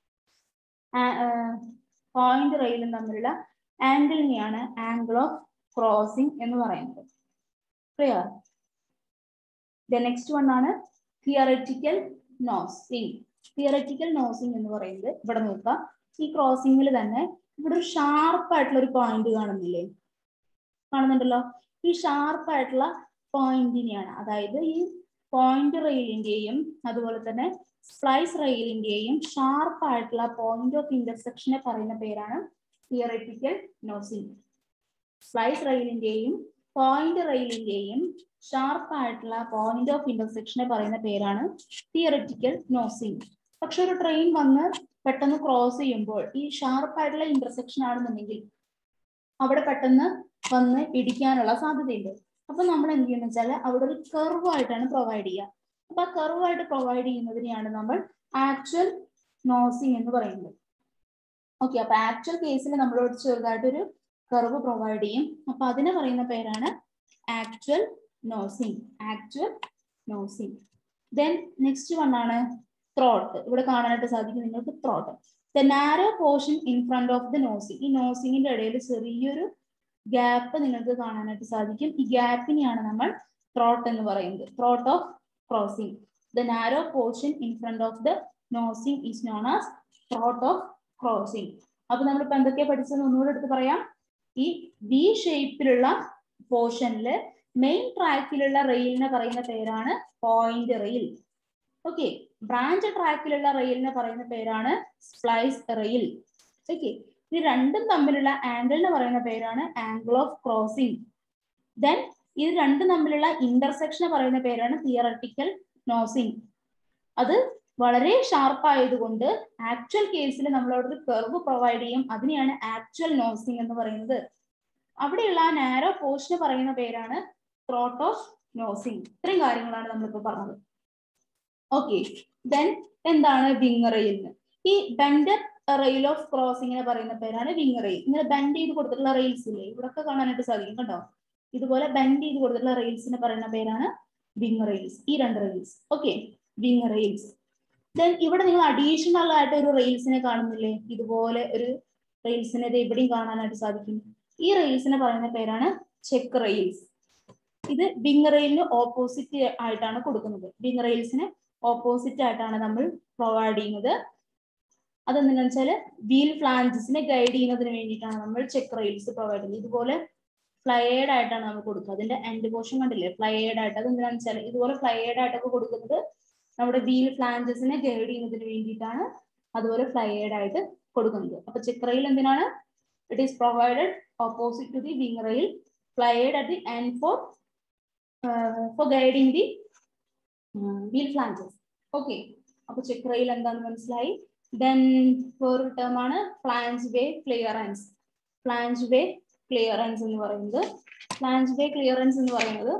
പോയിന്റ് റെയിലും തമ്മിലുള്ള ആംഗിളിനെയാണ് ആംഗിൾ ഓഫ് ക്രോസിംഗ് എന്ന് പറയുന്നത് ക്ലിയർ ദ നെക്സ്റ്റ് വൺ ആണ് തിയററ്റിക്കൽ നോസിംഗ് തിയററ്റിക്കൽ നോസിംഗ് എന്ന് പറയുന്നത് ഇവിടെ നോക്കാം ഈ ക്രോസിംഗിൽ തന്നെ ഇവിടെ ഒരു ഷാർപ്പ് ആയിട്ടുള്ള ഒരു പോയിന്റ് കാണുന്നില്ലേ കാണുന്നുണ്ടല്ലോ ഈ ഷാർപ്പ് ആയിട്ടുള്ള പോയിന്റിനെയാണ് അതായത് ഈ പോയിന്റ് റെയിലിന്റെയും അതുപോലെ തന്നെ സ്പ്ലൈസ് റെയിലിന്റെയും ഷാർപ്പ് ആയിട്ടുള്ള പോയിന്റ് ഓഫ് ഇന്റർസെക്ഷനെ പറയുന്ന പേരാണ് തിയററ്റിക്കൽ നോസിംഗ് സ്ലൈസ് റെയിലിന്റെയും പോയിന്റ് റെയിലിന്റെയും ഷാർപ്പ് ആയിട്ടുള്ള പോയിന്റ് ഓഫ് ഇന്റർസെക്ഷനെ പറയുന്ന പേരാണ് തിയററ്റിക്കൽ നോസിംഗ് പക്ഷെ ഒരു ട്രെയിൻ വന്ന് പെട്ടെന്ന് ക്രോസ് ചെയ്യുമ്പോൾ ഈ ഷാർപ്പ് ആയിട്ടുള്ള ഇന്റർസെക്ഷൻ ആണെന്നുണ്ടെങ്കിൽ അവിടെ പെട്ടെന്ന് വന്ന് ഇടിക്കാനുള്ള സാധ്യതയുണ്ട് അപ്പൊ നമ്മൾ എന്ത് ചെയ്യുന്ന വെച്ചാൽ അവിടെ ഒരു കർവ് ആയിട്ടാണ് പ്രൊവൈഡ് ചെയ്യുക അപ്പൊ ആ കർവ് ആയിട്ട് പ്രൊവൈഡ് ചെയ്യുന്നതിനെയാണ് നമ്മൾ ആക്ച്വൽ നോസിംഗ് എന്ന് പറയുന്നത് ഓക്കെ അപ്പൊ ആക്ച്വൽ കേസിൽ നമ്മളോട് ചെറുതായിട്ടൊരു കർവ് പ്രൊവൈഡ് ചെയ്യും അപ്പൊ അതിനെ പറയുന്ന പേരാണ് actual nosing actual nosing then next one ആണ് ത്രോട്ട് ഇവിടെ കാണാനായിട്ട് സാധിക്കും നിങ്ങൾക്ക് throat the narrow portion in front of the nosing ഈ നോസിംഗിന്റെ ഇടയിൽ ചെറിയൊരു ഗ്യാപ്പ് നിങ്ങൾക്ക് കാണാനായിട്ട് സാധിക്കും ഈ ഗ്യാപ്പിനെയാണ് നമ്മൾ ത്രോട്ട് എന്ന് പറയുന്നത് throat of crossing the narrow portion in front of the nosing is known as throat of crossing അപ്പൊ നമ്മളിപ്പോ എന്തൊക്കെയാ പഠിച്ചത് ഒന്നുകൂടെ എടുത്ത് പറയാം ഈ വി ഷേപ്പിലുള്ള പോർഷനില് മെയിൻ ട്രാക്കിലുള്ള റെയിലിനെ പറയുന്ന പേരാണ് പോയിന്റ് റെയിൽ ഓക്കെ ബ്രാഞ്ച് ട്രാക്കിലുള്ള റെയിലിനെ പറയുന്ന പേരാണ് സ്പ്ലൈസ് റെയിൽ ഓക്കെ ഇത് രണ്ടും തമ്മിലുള്ള ആംഗിളിനെ പറയുന്ന പേരാണ് ആംഗിൾ ഓഫ് ക്രോസിംഗ് ദെൻ ഇത് രണ്ടും തമ്മിലുള്ള ഇന്റർസെക്ഷനെ പറയുന്ന പേരാണ് തിയറട്ടിക്കൽ നോസിങ് അത് വളരെ ഷാർപ്പ് ആയതുകൊണ്ട് ആക്ച്വൽ കേസിൽ നമ്മളവിടെ ഒരു കർവ് പ്രൊവൈഡ് ചെയ്യും അതിനെയാണ് ആക്ച്വൽ നോസിങ് എന്ന് പറയുന്നത് അവിടെയുള്ള ആ നാരോ പോർഷന് പറയുന്ന പേരാണ് ത്രോട്ട് ഓഫ് നോസിങ് ഇത്രയും കാര്യങ്ങളാണ് നമ്മളിപ്പോ പറഞ്ഞത് ഓക്കെ ദെൻ എന്താണ് വിങ് റെയിലിന് ഈ ബെൻഡർ റെയിൽ ഓഫ് ക്രോസിങ്ങിനെ പറയുന്ന പേരാണ് വിങ് റെയിൽ ഇങ്ങനെ ബെൻഡ് ചെയ്ത് കൊടുത്തിട്ടുള്ള റെയിൽസ് ഇല്ലേ ഇവിടൊക്കെ കാണാനായിട്ട് സാധിക്കും കണ്ടോ ഇതുപോലെ ബെൻഡ് ചെയ്ത് കൊടുത്തിട്ടുള്ള റെയിൽസിനെ പറയുന്ന പേരാണ് വിങ് റെയിൽസ് ഈ രണ്ട് rails okay wing rails then ഇവിടെ നിങ്ങൾ അഡീഷണൽ ആയിട്ട് ഒരു റെയിൽസിനെ കാണുന്നില്ലേ ഇതുപോലെ ഒരു റെയിൽസിനെ ഇത് ഇവിടെയും കാണാനായിട്ട് സാധിക്കും ഈ റെയിൽസിനെ പറയുന്ന പേരാണ് ചെക്ക് റെയിൽസ് ഇത് വിങ് റെയിലിന് ഓപ്പോസിറ്റ് ആയിട്ടാണ് കൊടുക്കുന്നത് വിങ് റെയിൽസിന് ഓപ്പോസിറ്റ് ആയിട്ടാണ് നമ്മൾ പ്രൊവൈഡ് ചെയ്യുന്നത് അതെന്താണെന്ന് വെച്ചാൽ വീൽ ഫ്ലാഞ്ചസിനെ ഗൈഡ് ചെയ്യുന്നതിന് വേണ്ടിയിട്ടാണ് നമ്മൾ ചെക്ക് റെയിൽസ് പ്രൊവൈഡ് ചെയ്യുന്നത് ഇതുപോലെ ഫ്ലയേഡ് ആയിട്ടാണ് നമ്മൾ കൊടുക്കുക അതിന്റെ എൻഡ് പോർഷൻ കണ്ടില്ലേ ഫ്ലയേഡ് ആയിട്ട് അത് എന്താണെന്ന് വെച്ചാൽ ഇതുപോലെ ഫ്ലയേഡ് ആയിട്ടൊക്കെ കൊടുക്കുന്നത് നമ്മുടെ വീൽ ഫ്ലാഞ്ചസിനെ ഗൈഡ് ചെയ്യുന്നതിന് വേണ്ടിയിട്ടാണ് അതുപോലെ ഫ്ലയേഡ് ആയിട്ട് കൊടുക്കുന്നത് അപ്പൊ ചെക്ക് റെയിൽ എന്തിനാണ് it is provided opposite to the wing rail flared at the end for for guiding the wheel flanges okay അപ്പൊ ചെക്ക് റെയിൽ എന്താണെന്ന് മനസ്സിലായി ദെൻ വേറൊരു ടേം ആണ് flange way clearance flange way clearance എന്ന് പറയുന്നത് ഫ്ലാഞ്ച് വേ ക്ലിയറൻസ് എന്ന് പറയുന്നത്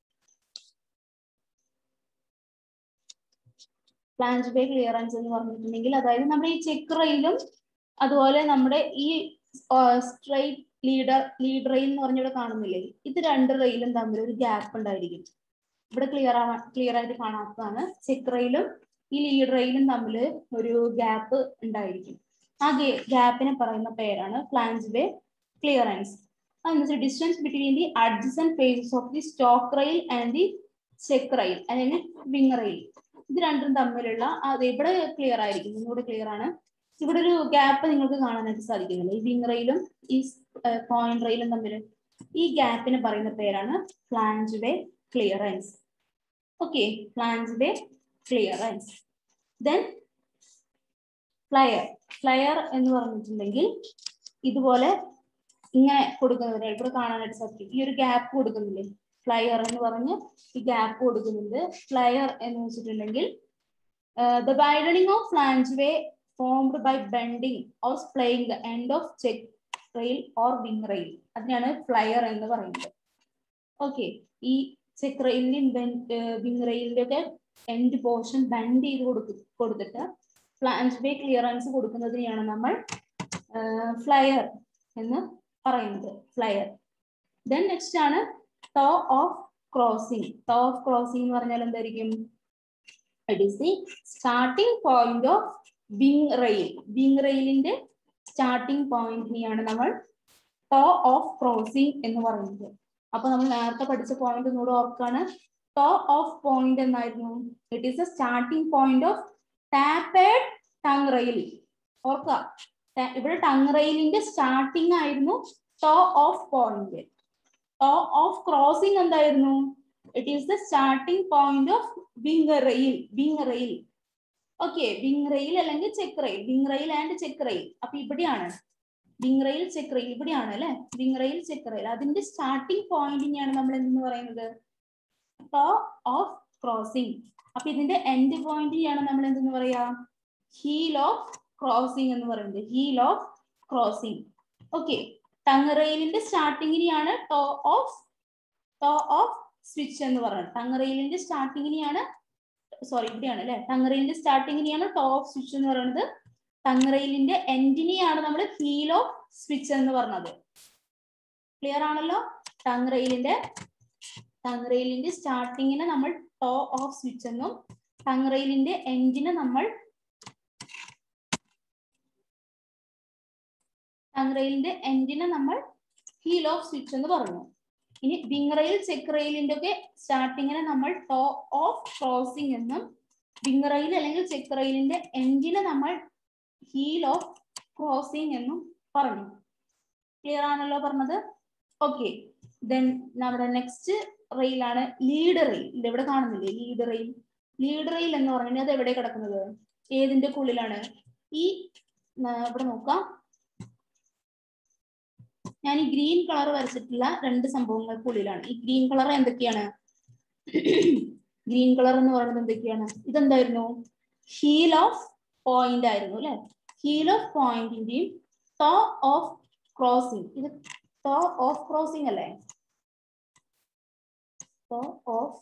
ഫ്ലാഞ്ച് വേ ക്ലിയറൻസ് എന്ന് പറഞ്ഞിട്ടുണ്ടെങ്കിൽ അതായത് നമ്മുടെ ഈ ചെക്ക് റെയിലും അതുപോലെ നമ്മുടെ ഈ സ്ട്രൈറ്റ് ലീഡർ ലീഡ് റെയിൽ എന്ന് പറഞ്ഞിവിടെ കാണുന്നില്ലേ ഇത് രണ്ട് റെയിലും തമ്മിൽ ഒരു ഗ്യാപ്പ് ഉണ്ടായിരിക്കും ഇവിടെ ക്ലിയർ ക്ലിയർ ആയിട്ട് കാണാത്തതാണ് ചെക്ക് റെയിലും ഈ ലീഡ് റെയിലും തമ്മിൽ ഒരു ഗ്യാപ്പ് ഉണ്ടായിരിക്കും ആ ഗ്യാപ്പിനെ പറയുന്ന പേരാണ് ഫ്ലാഞ്ച് വേ ക്ലിയറൻസ് അതെന്ന് distance between the adjacent faces of the stock rail and the check rail അല്ലെങ്കിൽ വിങ് റെയിൽ ഇത് രണ്ടും തമ്മിലുള്ള അത് ഇവിടെ ക്ലിയർ ആയിരിക്കും ഇന്നിവിടെ ക്ലിയർ ആണ് ഇവിടെ ഒരു ഗ്യാപ്പ് നിങ്ങൾക്ക് കാണാനായിട്ട് സാധിക്കുന്നില്ല ഈ വിങ് റെയിലും ഈ പോയിന്റ് റെയിലും തമ്മിൽ ഈ ഗ്യാപ്പിന് പറയുന്ന പേരാണ് flange way clearance okay flange way clearance then flare flare എന്ന് പറഞ്ഞിട്ടുണ്ടെങ്കിൽ ഇതുപോലെ ഇങ്ങനെ കൊടുക്കുന്നതിന് ഇവിടെ കാണാനായിട്ട് സാധിക്കും ഈ ഒരു ഗ്യാപ്പ് കൊടുക്കുന്നില്ലേ ഫ്ലയർ എന്ന് പറഞ്ഞ് ഈ ഗ്യാപ്പ് കൊടുക്കുന്നുണ്ട് ഫ്ലയർ എന്ന് വെച്ചിട്ടുണ്ടെങ്കിൽ the widening of flange way formed by bending or splaying the end of check rail or wing rail അതിനാണ് ഫ്ലയർ എന്ന് പറയുന്നത് ഓക്കെ ഈ ചെക്ക് റെയിലിന്റെയും വിങ് റെയിലിന്റെ ഒക്കെ എൻഡ് പോർഷൻ ബെൻഡ് ചെയ്ത് കൊടുത്ത് കൊടുത്തിട്ട് ഫ്ലാഞ്ച് വേ ക്ലിയറൻസ് കൊടുക്കുന്നതിനെയാണ് നമ്മൾ ഫ്ലയർ എന്ന് പറയുന്നത് ഫ്ലയർ ദെൻ നെക്സ്റ്റ് ആണ് toe of crossing toe of crossing എന്ന് പറഞ്ഞാൽ എന്തായിരിക്കും it is the starting point of wing rail wing റെയിലിന്റെ സ്റ്റാർട്ടിംഗ് പോയിന്റിനെയാണ് നമ്മൾ ടോ ഓഫ് ക്രോസിംഗ് എന്ന് പറയുന്നത് അപ്പൊ നമ്മൾ നേരത്തെ പഠിച്ച പോയിന്റ് ഒന്നുകൂടെ ഓർക്കാണ് ടോ ഓഫ് പോയിന്റ് എന്നായിരുന്നു it is the starting point of tapered tongue rail ഓർക്കുക ഇവിടെ ടങ് റെയിലിന്റെ സ്റ്റാർട്ടിംഗ് ആയിരുന്നു toe of point toe of crossing എന്തായിരുന്നു it is the starting point of wing rail wing rail okay wing rail അല്ലെങ്കിൽ check rail wing rail and check rail അപ്പൊ ഇവിടെയാണ് വിങ് റെയിൽ ചെക്ക് റെയിൽ ഇവിടെയാണ് അല്ലെ വിങ് റെയിൽ ചെക്ക് റെയിൽ അതിന്റെ സ്റ്റാർട്ടിംഗ് പോയിന്റിനെയാണ് നമ്മൾ എന്തെന്ന് പറയുന്നത് ടോ ഓഫ് ക്രോസിംഗ് അപ്പൊ ഇതിന്റെ എൻഡ് പോയിന്റിനെയാണ് നമ്മൾ എന്തെന്ന് പറയാ ഹീൽ ഓഫ് ക്രോസിംഗ് എന്ന് പറയുന്നത് heel of crossing okay tongue റെയിലിന്റെ സ്റ്റാർട്ടിങ്ങിനെയാണ് toe of toe of switch എന്ന് പറയുന്നത് ടങ് റെയിലിന്റെ സ്റ്റാർട്ടിങ്ങിനെയാണ് സോറി ഇവിടെയാണ് അല്ലെ ടങ് റെയിലിന്റെ സ്റ്റാർട്ടിങ്ങിനെയാണ് ടോ ഓഫ് സ്വിച്ച് എന്ന് പറയുന്നത് ടങ് റെയിലിന്റെ എൻഡിനെയാണ് നമ്മൾ ഹീൽ ഓഫ് സ്വിച്ച് എന്ന് പറഞ്ഞത് ക്ലിയർ ആണല്ലോ ടങ് റെയിലിന്റെ ടങ് റെയിലിന്റെ സ്റ്റാർട്ടിങ്ങിനെ നമ്മൾ ടോ ഓഫ് സ്വിച്ച് എന്നും ടങ് റെയിലിന്റെ എൻഡിനെ നമ്മൾ ടങ് റെയിലിന്റെ എൻഡിനെ നമ്മൾ ഹീൽ ഓഫ് സ്വിച്ച് എന്ന് പറഞ്ഞു ഇനി വിങ് റെയിൽ ചെക്ക് റെയിലിന്റെ ഒക്കെ സ്റ്റാർട്ടിങ്ങിനെ നമ്മൾ ടോ ഓഫ് ക്രോസിംഗ് എന്നും വിങ് റെയിൽ അല്ലെങ്കിൽ ചെക്ക് റെയിലിന്റെ എൻഡിനെ നമ്മൾ ഹീൽ ഓഫ് ക്രോസിംഗ് എന്നും പറഞ്ഞു ക്ലിയർ ആണല്ലോ പറഞ്ഞത് ഓക്കെ ദെൻ നമ്മുടെ നെക്സ്റ്റ് റെയിലാണ് ലീഡ് റെയിൽ ഇത് എവിടെ കാണുന്നില്ലേ ലീഡ് റെയിൽ ലീഡ് റെയിൽ എന്ന് പറഞ്ഞാൽ അത് എവിടെ കിടക്കുന്നത് ഏതിന്റെ ഉള്ളിലാണ് ഈ ഇവിടെ നോക്കാം ഞാൻ ഈ ഗ്രീൻ കളർ വരച്ചിട്ടുള്ള രണ്ട് സംഭവങ്ങൾക്കുള്ളിലാണ് ഈ ഗ്രീൻ കളർ എന്തൊക്കെയാണ് ഗ്രീൻ കളർ എന്ന് പറയുന്നത് എന്തൊക്കെയാണ് ഇതെന്തായിരുന്നു ഹീൽ ഓഫ് പോയിന്റ് ആയിരുന്നു അല്ലെ ഹീൽ ഓഫ് പോയിന്റിന്റെയും ടോ ഓഫ് ക്രോസിംഗ് ഇത് ടോ ഓഫ് ക്രോസിംഗ് അല്ലേ toe of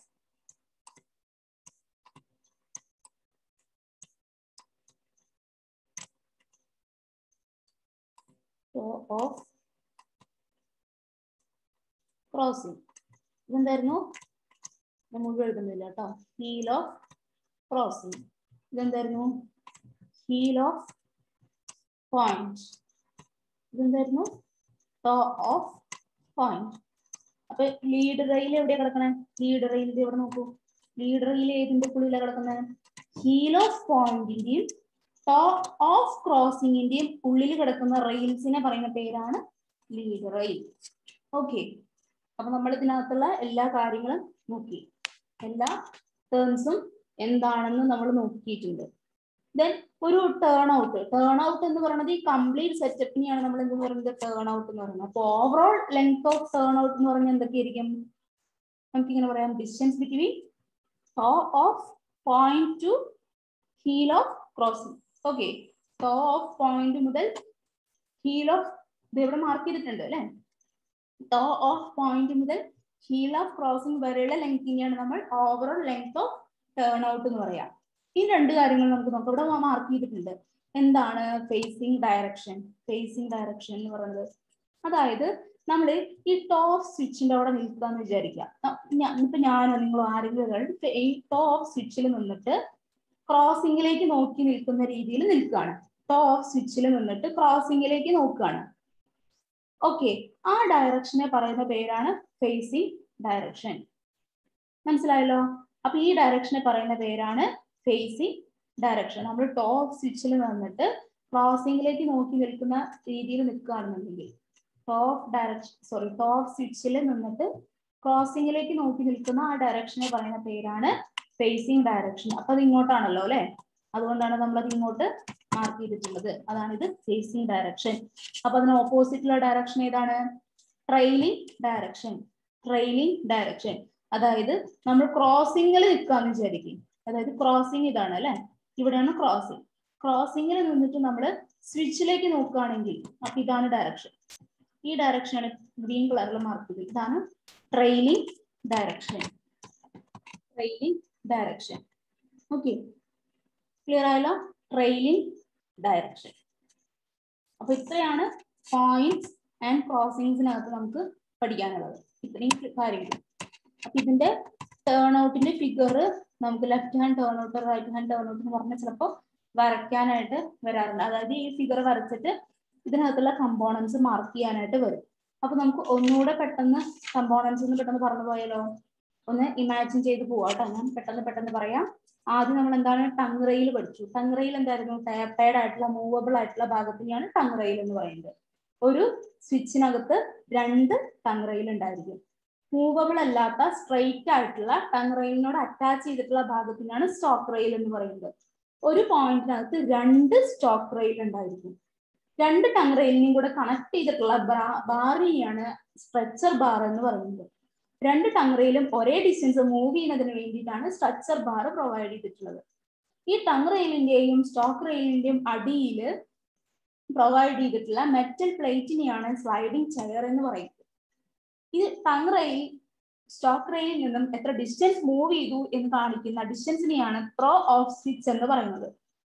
toe of crossing ഇതെന്തായിരുന്നു ഞാൻ മുഴുവൻ എഴുതുന്നില്ല കേട്ടോ ഹീൽ ഓഫ് ക്രോസിംഗ് ഇതെന്തായിരുന്നു ഹീൽ ഓഫ് പോയിന്റ് ഇതെന്തായിരുന്നു ടോ ഓഫ് പോയിന്റ് അപ്പൊ ലീഡ് റെയിൽ എവിടെയാ കിടക്കണേ ലീഡ് റെയിൽ ഇത് എവിടെ നോക്കൂ ലീഡ് റെയിൽ ഏതിന്റെ ഉള്ളിലാണ് കിടക്കുന്നത് ഹീൽ ഓഫ് പോയിന്റിന്റെയും ടോ ഓഫ് ക്രോസിംഗിന്റെയും ഉള്ളിൽ കിടക്കുന്ന റെയിൽസിനെ പറയുന്ന പേരാണ് ലീഡ് റെയിൽ ഓക്കെ അപ്പൊ നമ്മൾ ഇതിനകത്തുള്ള എല്ലാ കാര്യങ്ങളും നോക്കി എല്ലാ ടേംസും എന്താണെന്ന് നമ്മൾ നോക്കിയിട്ടുണ്ട് ദെൻ ഒരു ടേൺ ഔട്ട് ടേൺ ഔട്ട് എന്ന് പറയുന്നത് ഈ കംപ്ലീറ്റ് സെറ്റപ്പിനെയാണ് നമ്മൾ എന്ത് പറയുന്നത് ടേൺ ഔട്ട് എന്ന് പറയുന്നത് അപ്പൊ overall length of turn out എന്ന് പറഞ്ഞാൽ എന്തൊക്കെയായിരിക്കും നമുക്ക് ഇങ്ങനെ പറയാം distance between toe of point to heel of crossing okay toe of point മുതൽ ഹീൽ ഓഫ് ഇത് ഇവിടെ മാർക്ക് ചെയ്തിട്ടുണ്ട് അല്ലെ ടോ ഓഫ് പോയിന്റ് മുതൽ ഹീൽ ഓഫ് ക്രോസിംഗ് വരെയുള്ള ലെങ്തിനെയാണ് നമ്മൾ overall length of turn out എന്ന് പറയാം ഈ രണ്ട് കാര്യങ്ങൾ നമുക്ക് നോക്കാം ഇവിടെ മാർക്ക് ചെയ്തിട്ടുണ്ട് എന്താണ് ഫേസിംഗ് ഡയറക്ഷൻ ഫേസിംഗ് ഡയറക്ഷൻ എന്ന് പറയുന്നത് അതായത് നമ്മൾ ഈ ടോപ്പ് സ്വിച്ചിന്റെ അവിടെ നിൽക്കാന്ന് വിചാരിക്കുക ഇപ്പൊ ഞാനോ നിങ്ങളോ ആരെങ്കിലും ഒരാൾ ഈ ടോപ്പ് സ്വിച്ചിൽ നിന്നിട്ട് ക്രോസിംഗിലേക്ക് നോക്കി നിൽക്കുന്ന രീതിയിൽ നിൽക്കുകയാണ് ടോപ്പ് സ്വിച്ചിൽ നിന്നിട്ട് ക്രോസിംഗിലേക്ക് നോക്കുകയാണ് ഓക്കെ ആ ഡയറക്ഷനെ പറയുന്ന പേരാണ് ഫേസിംഗ് ഡയറക്ഷൻ മനസ്സിലായല്ലോ അപ്പൊ ഈ ഡയറക്ഷനെ പറയുന്ന പേരാണ് ഫേസിംഗ് ഡയറക്ഷൻ നമ്മൾ ടോപ്പ് സ്വിച്ചിൽ നിന്നിട്ട് ക്രോസിംഗിലേക്ക് നോക്കി നിൽക്കുന്ന രീതിയിൽ നിൽക്കുകയാണെന്നുണ്ടെങ്കിൽ ടോപ്പ് ഡയറക്ഷൻ സോറി ടോപ്പ് സ്വിച്ചിൽ നിന്നിട്ട് ക്രോസിംഗിലേക്ക് നോക്കി നിൽക്കുന്ന ആ ഡയറക്ഷനെ പറയുന്ന പേരാണ് ഫേസിംഗ് ഡയറക്ഷൻ അപ്പൊ അത് ഇങ്ങോട്ടാണല്ലോ അല്ലെ അതുകൊണ്ടാണ് നമ്മൾ അത് ഇങ്ങോട്ട് മാർക്ക് ചെയ്തിട്ടുള്ളത് അതാണ് ഇത് ഫേസിംഗ് ഡയറക്ഷൻ അപ്പൊ അതിന് ഓപ്പോസിറ്റുള്ള ഡയറക്ഷൻ ഏതാണ് ട്രെയിലിംഗ് ഡയറക്ഷൻ ട്രെയിലിംഗ് ഡയറക്ഷൻ അതായത് നമ്മൾ ക്രോസിംഗിൽ നിൽക്കാന്ന് വിചാരിക്കും അതായത് ക്രോസിംഗ് ഇതാണ് അല്ലെ ഇവിടെയാണ് ക്രോസിംഗ് ക്രോസിംഗിൽ നിന്നിട്ട് നമ്മൾ സ്വിച്ചിലേക്ക് നോക്കുകയാണെങ്കിൽ അപ്പൊ ഇതാണ് ഡയറക്ഷൻ ഈ ഡയറക്ഷനാണ് ഗ്രീൻ കളറിൽ മാർക്ക് ചെയ്തത് ഇതാണ് trailing direction trailing direction okay clear ആയല്ലോ ട്രെയിലിംഗ് ഡയറക്ഷൻ അപ്പൊ ഇത്രയാണ് പോയിന്റ്സ് ആൻഡ് ക്രോസിംഗ്സിനകത്ത് നമുക്ക് പഠിക്കാനുള്ളത് ഇത്രയും കാര്യങ്ങൾ അപ്പൊ ഇതിന്റെ ടേൺ ഔട്ടിന്റെ ഫിഗർ നമുക്ക് left hand turn turnout right hand turn out എന്ന് പറഞ്ഞാൽ ചിലപ്പോൾ വരയ്ക്കാനായിട്ട് വരാറുണ്ട് അതായത് ഈ ഫിഗർ വരച്ചിട്ട് ഇതിനകത്തുള്ള കമ്പോണൻസ് മാർക്ക് ചെയ്യാനായിട്ട് വരും അപ്പൊ നമുക്ക് ഒന്നുകൂടെ പെട്ടെന്ന് കമ്പോണൻസ് ഒന്ന് പെട്ടെന്ന് പറഞ്ഞു പോയാലോ ഒന്ന് ഇമാജിൻ ചെയ്ത് പോവാട്ടോ ഞാൻ പെട്ടെന്ന് പെട്ടെന്ന് പറയാം ആദ്യം നമ്മൾ എന്താണ് ടങ് റെയിൽ പഠിച്ചു ടങ് റെയിൽ എന്തായിരുന്നു ടാപ്പേഡ് ആയിട്ടുള്ള മൂവബിൾ ആയിട്ടുള്ള ഭാഗത്തിനെയാണ് ടങ് റെയിൽ എന്ന് പറയുന്നത് ഒരു സ്വിച്ചിനകത്ത് രണ്ട് ടങ് റെയിൽ ഉണ്ടായിരിക്കും മൂവബിൾ അല്ലാത്ത സ്ട്രെയിറ്റ് ആയിട്ടുള്ള ടങ് റെയിലിനോട് അറ്റാച്ച് ചെയ്തിട്ടുള്ള ഭാഗത്തിനാണ് സ്റ്റോക്ക് റെയിൽ എന്ന് പറയുന്നത് ഒരു പോയിന്റിനകത്ത് രണ്ട് സ്റ്റോക്ക് റെയിൽ ഉണ്ടായിരിക്കും രണ്ട് ടങ് റെയിലിനെയും കൂടെ കണക്ട് ചെയ്തിട്ടുള്ള ബാറിനെയാണ് സ്ട്രെച്ചർ ബാർ എന്ന് പറയുന്നത് രണ്ട് ടങ് റെയിലും ഒരേ ഡിസ്റ്റൻസ് മൂവ് ചെയ്യുന്നതിന് വേണ്ടിയിട്ടാണ് സ്ട്രക്ചർ ബാർ പ്രൊവൈഡ് ചെയ്തിട്ടുള്ളത് ഈ ടങ് റെയിലിന്റെയും സ്റ്റോക്ക് റെയിലിന്റെയും അടിയിൽ പ്രൊവൈഡ് ചെയ്തിട്ടുള്ള മെറ്റൽ പ്ലേറ്റിനെയാണ് സ്ലൈഡിംഗ് ചെയർ എന്ന് പറയുന്നത് ഈ ടങ് റെയിൽ സ്റ്റോക്ക് റെയിലിൽ നിന്നും എത്ര ഡിസ്റ്റൻസ് മൂവ് ചെയ്തു എന്ന് കാണിക്കുന്ന ഡിസ്റ്റൻസിനെയാണ് ത്രോ ഓഫ് സ്വിച്ച് എന്ന് പറയുന്നത്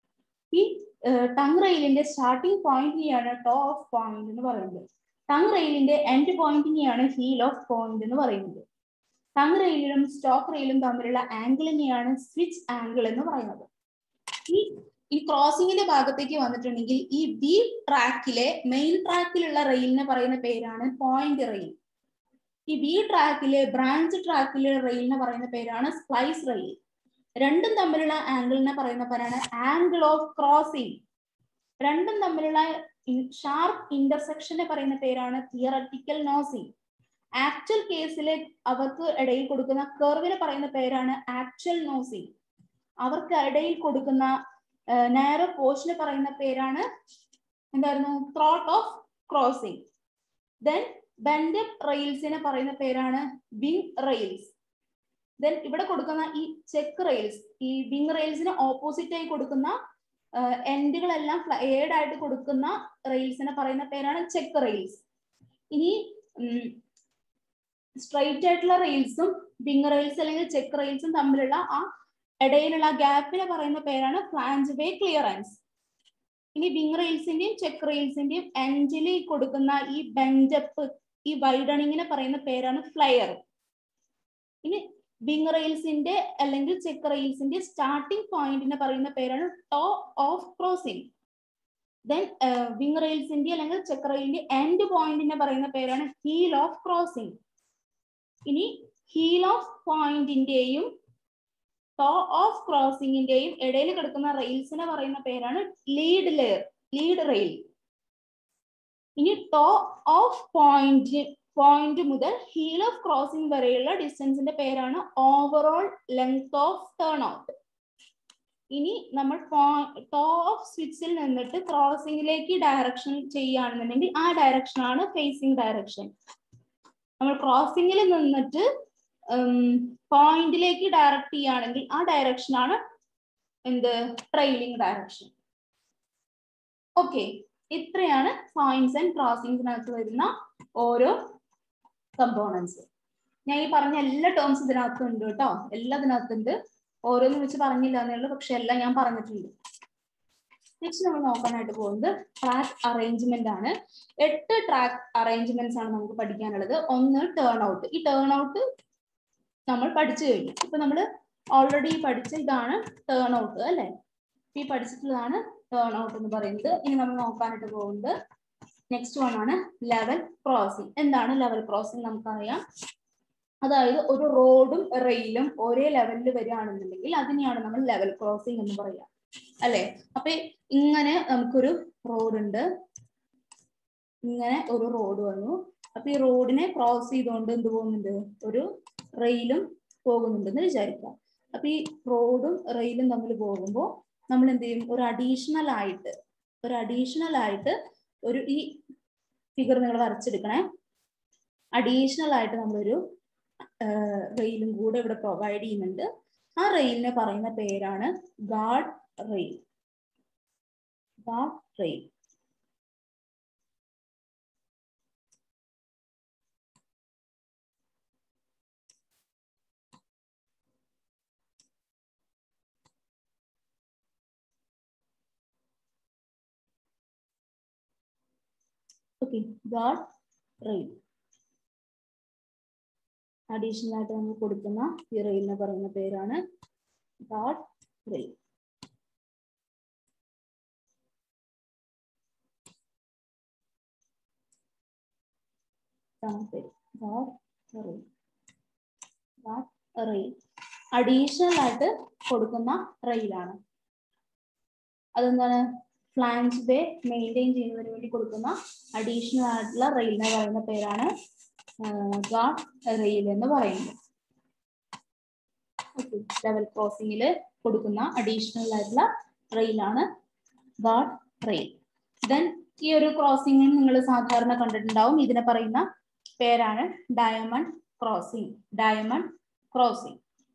ഈ ടങ് റെയിലിന്റെ സ്റ്റാർട്ടിംഗ് പോയിന്റിനെയാണ് ടോ ഓഫ് പോയിന്റ് എന്ന് പറയുന്നത് ടങ് റെയിലിന്റെ എൻഡ് പോയിന്റിനെയാണ് ഹീൽ ഓഫ് പോയിന്റ് എന്ന് പറയുന്നത് ടങ് റെയിലും സ്റ്റോക്ക് റെയിലും തമ്മിലുള്ള ആംഗിളിനെയാണ് സ്വിച്ച് ആംഗിൾ എന്ന് പറയുന്നത് ഈ ഈ ക്രോസിംഗിന്റെ ഭാഗത്തേക്ക് വന്നിട്ടുണ്ടെങ്കിൽ ഈ ബി ട്രാക്കിലെ മെയിൻ ട്രാക്കിലുള്ള റെയിലിനെ പറയുന്ന പേരാണ് പോയിന്റ് റെയിൽ ഈ ബി ട്രാക്കിലെ ബ്രാഞ്ച് ട്രാക്കിലെ റെയിലിനെ പറയുന്ന പേരാണ് സ്പ്ലൈസ് റെയിൽ രണ്ടും തമ്മിലുള്ള ആംഗിളിനെ പറയുന്ന പേരാണ് ആംഗിൾ ഓഫ് ക്രോസിംഗ് രണ്ടും തമ്മിലുള്ള ഷാർപ്പ് ഇന്റർസെക്ഷനെ പറയുന്ന പേരാണ് തിയററ്റിക്കൽ നോസിംഗ് ആക്ച്വൽ കേസിലെ അവർക്ക് ഇടയിൽ കൊടുക്കുന്ന കർവിനെ പറയുന്ന പേരാണ് ആക്ച്വൽ നോസിംഗ് അവർക്ക് ഇടയിൽ കൊടുക്കുന്ന നാരോ പോർഷനെ പറയുന്ന പേരാണ് എന്തായിരുന്നു throat of crossing then bend റെയിൽസിനെ പറയുന്ന പേരാണ് വിങ് റെയിൽസ് ദെൻ ഇവിടെ കൊടുക്കുന്ന ഈ ചെക്ക് റെയിൽസ് ഈ വിങ് റെയിൽസിന് ഓപ്പോസിറ്റ് ആയി കൊടുക്കുന്ന എൻഡുകളെല്ലാം ഫ്ലയേഡ് ആയിട്ട് കൊടുക്കുന്ന റെയിൽസിനെ പറയുന്ന പേരാണ് ചെക്ക് റെയിൽസ് ഇനി സ്ട്രൈറ്റ് ആയിട്ടുള്ള റെയിൽസും വിങ് റെയിൽസ് അല്ലെങ്കിൽ ചെക്ക് റെയിൽസും തമ്മിലുള്ള ആ ഇടയിലുള്ള ഗ്യാപ്പിനെ പറയുന്ന പേരാണ് ഫ്ലാഞ്ച് വേ ക്ലിയറൻസ് ഇനി വിങ് റെയിൽസിന്റെയും ചെക്ക് റെയിൽസിന്റെയും എൻഡിൽ കൊടുക്കുന്ന ഈ ബെൻഡപ്പ് ഈ വൈഡണിങ്ങിനെ പറയുന്ന പേരാണ് ഫ്ലയർ ഇനി വിങ് റെയിൽസിന്റെ അല്ലെങ്കിൽ ചെക്ക് റെയിൽസിന്റെ സ്റ്റാർട്ടിംഗ് പോയിന്റിനെ പറയുന്ന പേരാണ് toe of crossing then wing റെയിൽസിന്റെ അല്ലെങ്കിൽ ചെക്ക് റെയിലിന്റെ എൻഡ് പോയിന്റിനെ പറയുന്ന പേരാണ് ഹീൽ ഓഫ് ക്രോസിംഗ് ഇനി ഹീൽ ഓഫ് പോയിന്റിന്റെയും ടോ ഓഫ് ക്രോസിംഗിന്റെയും ഇടയിൽ കിടക്കുന്ന റെയിൽസിനെ പറയുന്ന പേരാണ് ലീഡ് ലെയർ ലീഡ് റെയിൽ ഇനി ടോ ഓഫ് പോയിന്റ് പോയിന്റ് മുതൽ ഹീൽ ഓഫ് ക്രോസിംഗ് വരെയുള്ള ഡിസ്റ്റൻസിന്റെ പേരാണ് overall length of turn out ഇനി നമ്മൾ ടോ ഓഫ് സ്വിച്ചിൽ നിന്നിട്ട് ക്രോസിംഗിലേക്ക് ഡയറക്ഷൻ ചെയ്യുകയാണെന്നുണ്ടെങ്കിൽ ആ ഡയറക്ഷൻ ആണ് ഫേസിംഗ് ഡയറക്ഷൻ നമ്മൾ ക്രോസിംഗിൽ നിന്നിട്ട് പോയിന്റിലേക്ക് ഡയറക്റ്റ് ചെയ്യുകയാണെങ്കിൽ ആ ഡയറക്ഷൻ ആണ് എന്ത് ട്രെയിലിംഗ് ഡയറക്ഷൻ ഓക്കെ ഇത്രയാണ് പോയിന്റ്സ് ആൻഡ് ക്രോസിംഗ്സിനകത്ത് വരുന്ന ഓരോ കമ്പോണൻസ് ഞാൻ ഈ പറഞ്ഞ എല്ലാ ടേംസ് ഇതിനകത്തും ഉണ്ട് കേട്ടോ എല്ലാത്തിനകത്തുണ്ട് ഓരോന്ന് വെച്ച് പറഞ്ഞില്ല എന്നേ ഉള്ളൂ പക്ഷെ എല്ലാം ഞാൻ പറഞ്ഞിട്ടുണ്ട് നെക്സ്റ്റ് നമ്മൾ നോക്കാനായിട്ട് പോകുന്നത് ട്രാക്ക് അറേഞ്ച്മെന്റ് ആണ് എട്ട് ട്രാക്ക് അറേഞ്ച്മെന്റ്സ് ആണ് നമുക്ക് പഠിക്കാനുള്ളത് ഒന്ന് ടേൺ ഔട്ട് ഈ ടേൺ ഔട്ട് നമ്മൾ പഠിച്ചു കഴിഞ്ഞു ഇപ്പൊ നമ്മൾ ഓൾറെഡി പഠിച്ച ഇതാണ് ടേൺ ഔട്ട് അല്ലെ ഈ പഠിച്ചിട്ടുള്ളതാണ് ടേൺ ഔട്ട് എന്ന് പറയുന്നത് ഇനി നമ്മൾ നോക്കാനായിട്ട് പോകുന്നത് നെക്സ്റ്റ് വൺ ആണ് ലെവൽ ക്രോസിംഗ് എന്താണ് ലെവൽ ക്രോസിംഗ് നമുക്കറിയാം അതായത് ഒരു റോഡും റെയിലും ഒരേ ലെവലിൽ വരികയാണെന്നുണ്ടെങ്കിൽ അതിനെയാണ് നമ്മൾ ലെവൽ ക്രോസിംഗ് എന്ന് പറയുക അല്ലെ അപ്പൊ ഇങ്ങനെ നമുക്കൊരു റോഡ് ഉണ്ട് ഇങ്ങനെ ഒരു റോഡ് വന്നു അപ്പൊ ഈ റോഡിനെ ക്രോസ് ചെയ്തുകൊണ്ട് എന്ത് പോകുന്നുണ്ട് ഒരു റെയിലും പോകുന്നുണ്ടെന്ന് വിചാരിക്കാം അപ്പൊ ഈ റോഡും റെയിലും തമ്മിൽ പോകുമ്പോൾ നമ്മൾ എന്ത് ചെയ്യും ഒരു അഡീഷണൽ ആയിട്ട് ഒരു അഡീഷണൽ ആയിട്ട് ഒരു ഈ ഫിഗർ നിങ്ങൾ വരച്ചെടുക്കണേ അഡീഷണൽ ആയിട്ട് നമ്മളൊരു റെയിലും കൂടെ ഇവിടെ പ്രൊവൈഡ് ചെയ്യുന്നുണ്ട് ആ റെയിലിനെ പറയുന്ന പേരാണ് guard rail guard rail okay guard rail additional ആയിട്ട് നമ്മൾ കൊടുക്കുന്ന ഈ റെയിലിനെ പറയുന്ന പേരാണ് ഗാർഡ് റെയിൽ പേര് guard rail guard rail additional ആയിട്ട് കൊടുക്കുന്ന റെയിലാണ് അതെന്താണ് ഫ്ലാൻസ് വേ മെയിൻറ്റെയിൻ ചെയ്യുന്നതിന് വേണ്ടി കൊടുക്കുന്ന അഡീഷണൽ ആയിട്ടുള്ള റെയിലിനെ പറയുന്ന പേരാണ് ഗാർഡ് റെയിൽ എന്ന് പറയുന്നത് ലെവൽ ക്രോസിംഗിൽ കൊടുക്കുന്ന അഡീഷണൽ ആയിട്ടുള്ള റെയിലാണ് ഗാർഡ് റെയിൽ ദെൻ ഈ ഒരു ക്രോസിംഗ് നിങ്ങൾ സാധാരണ കണ്ടിട്ടുണ്ടാവും ഇതിനെ പറയുന്ന പേരാണ് diamond crossing diamond crossing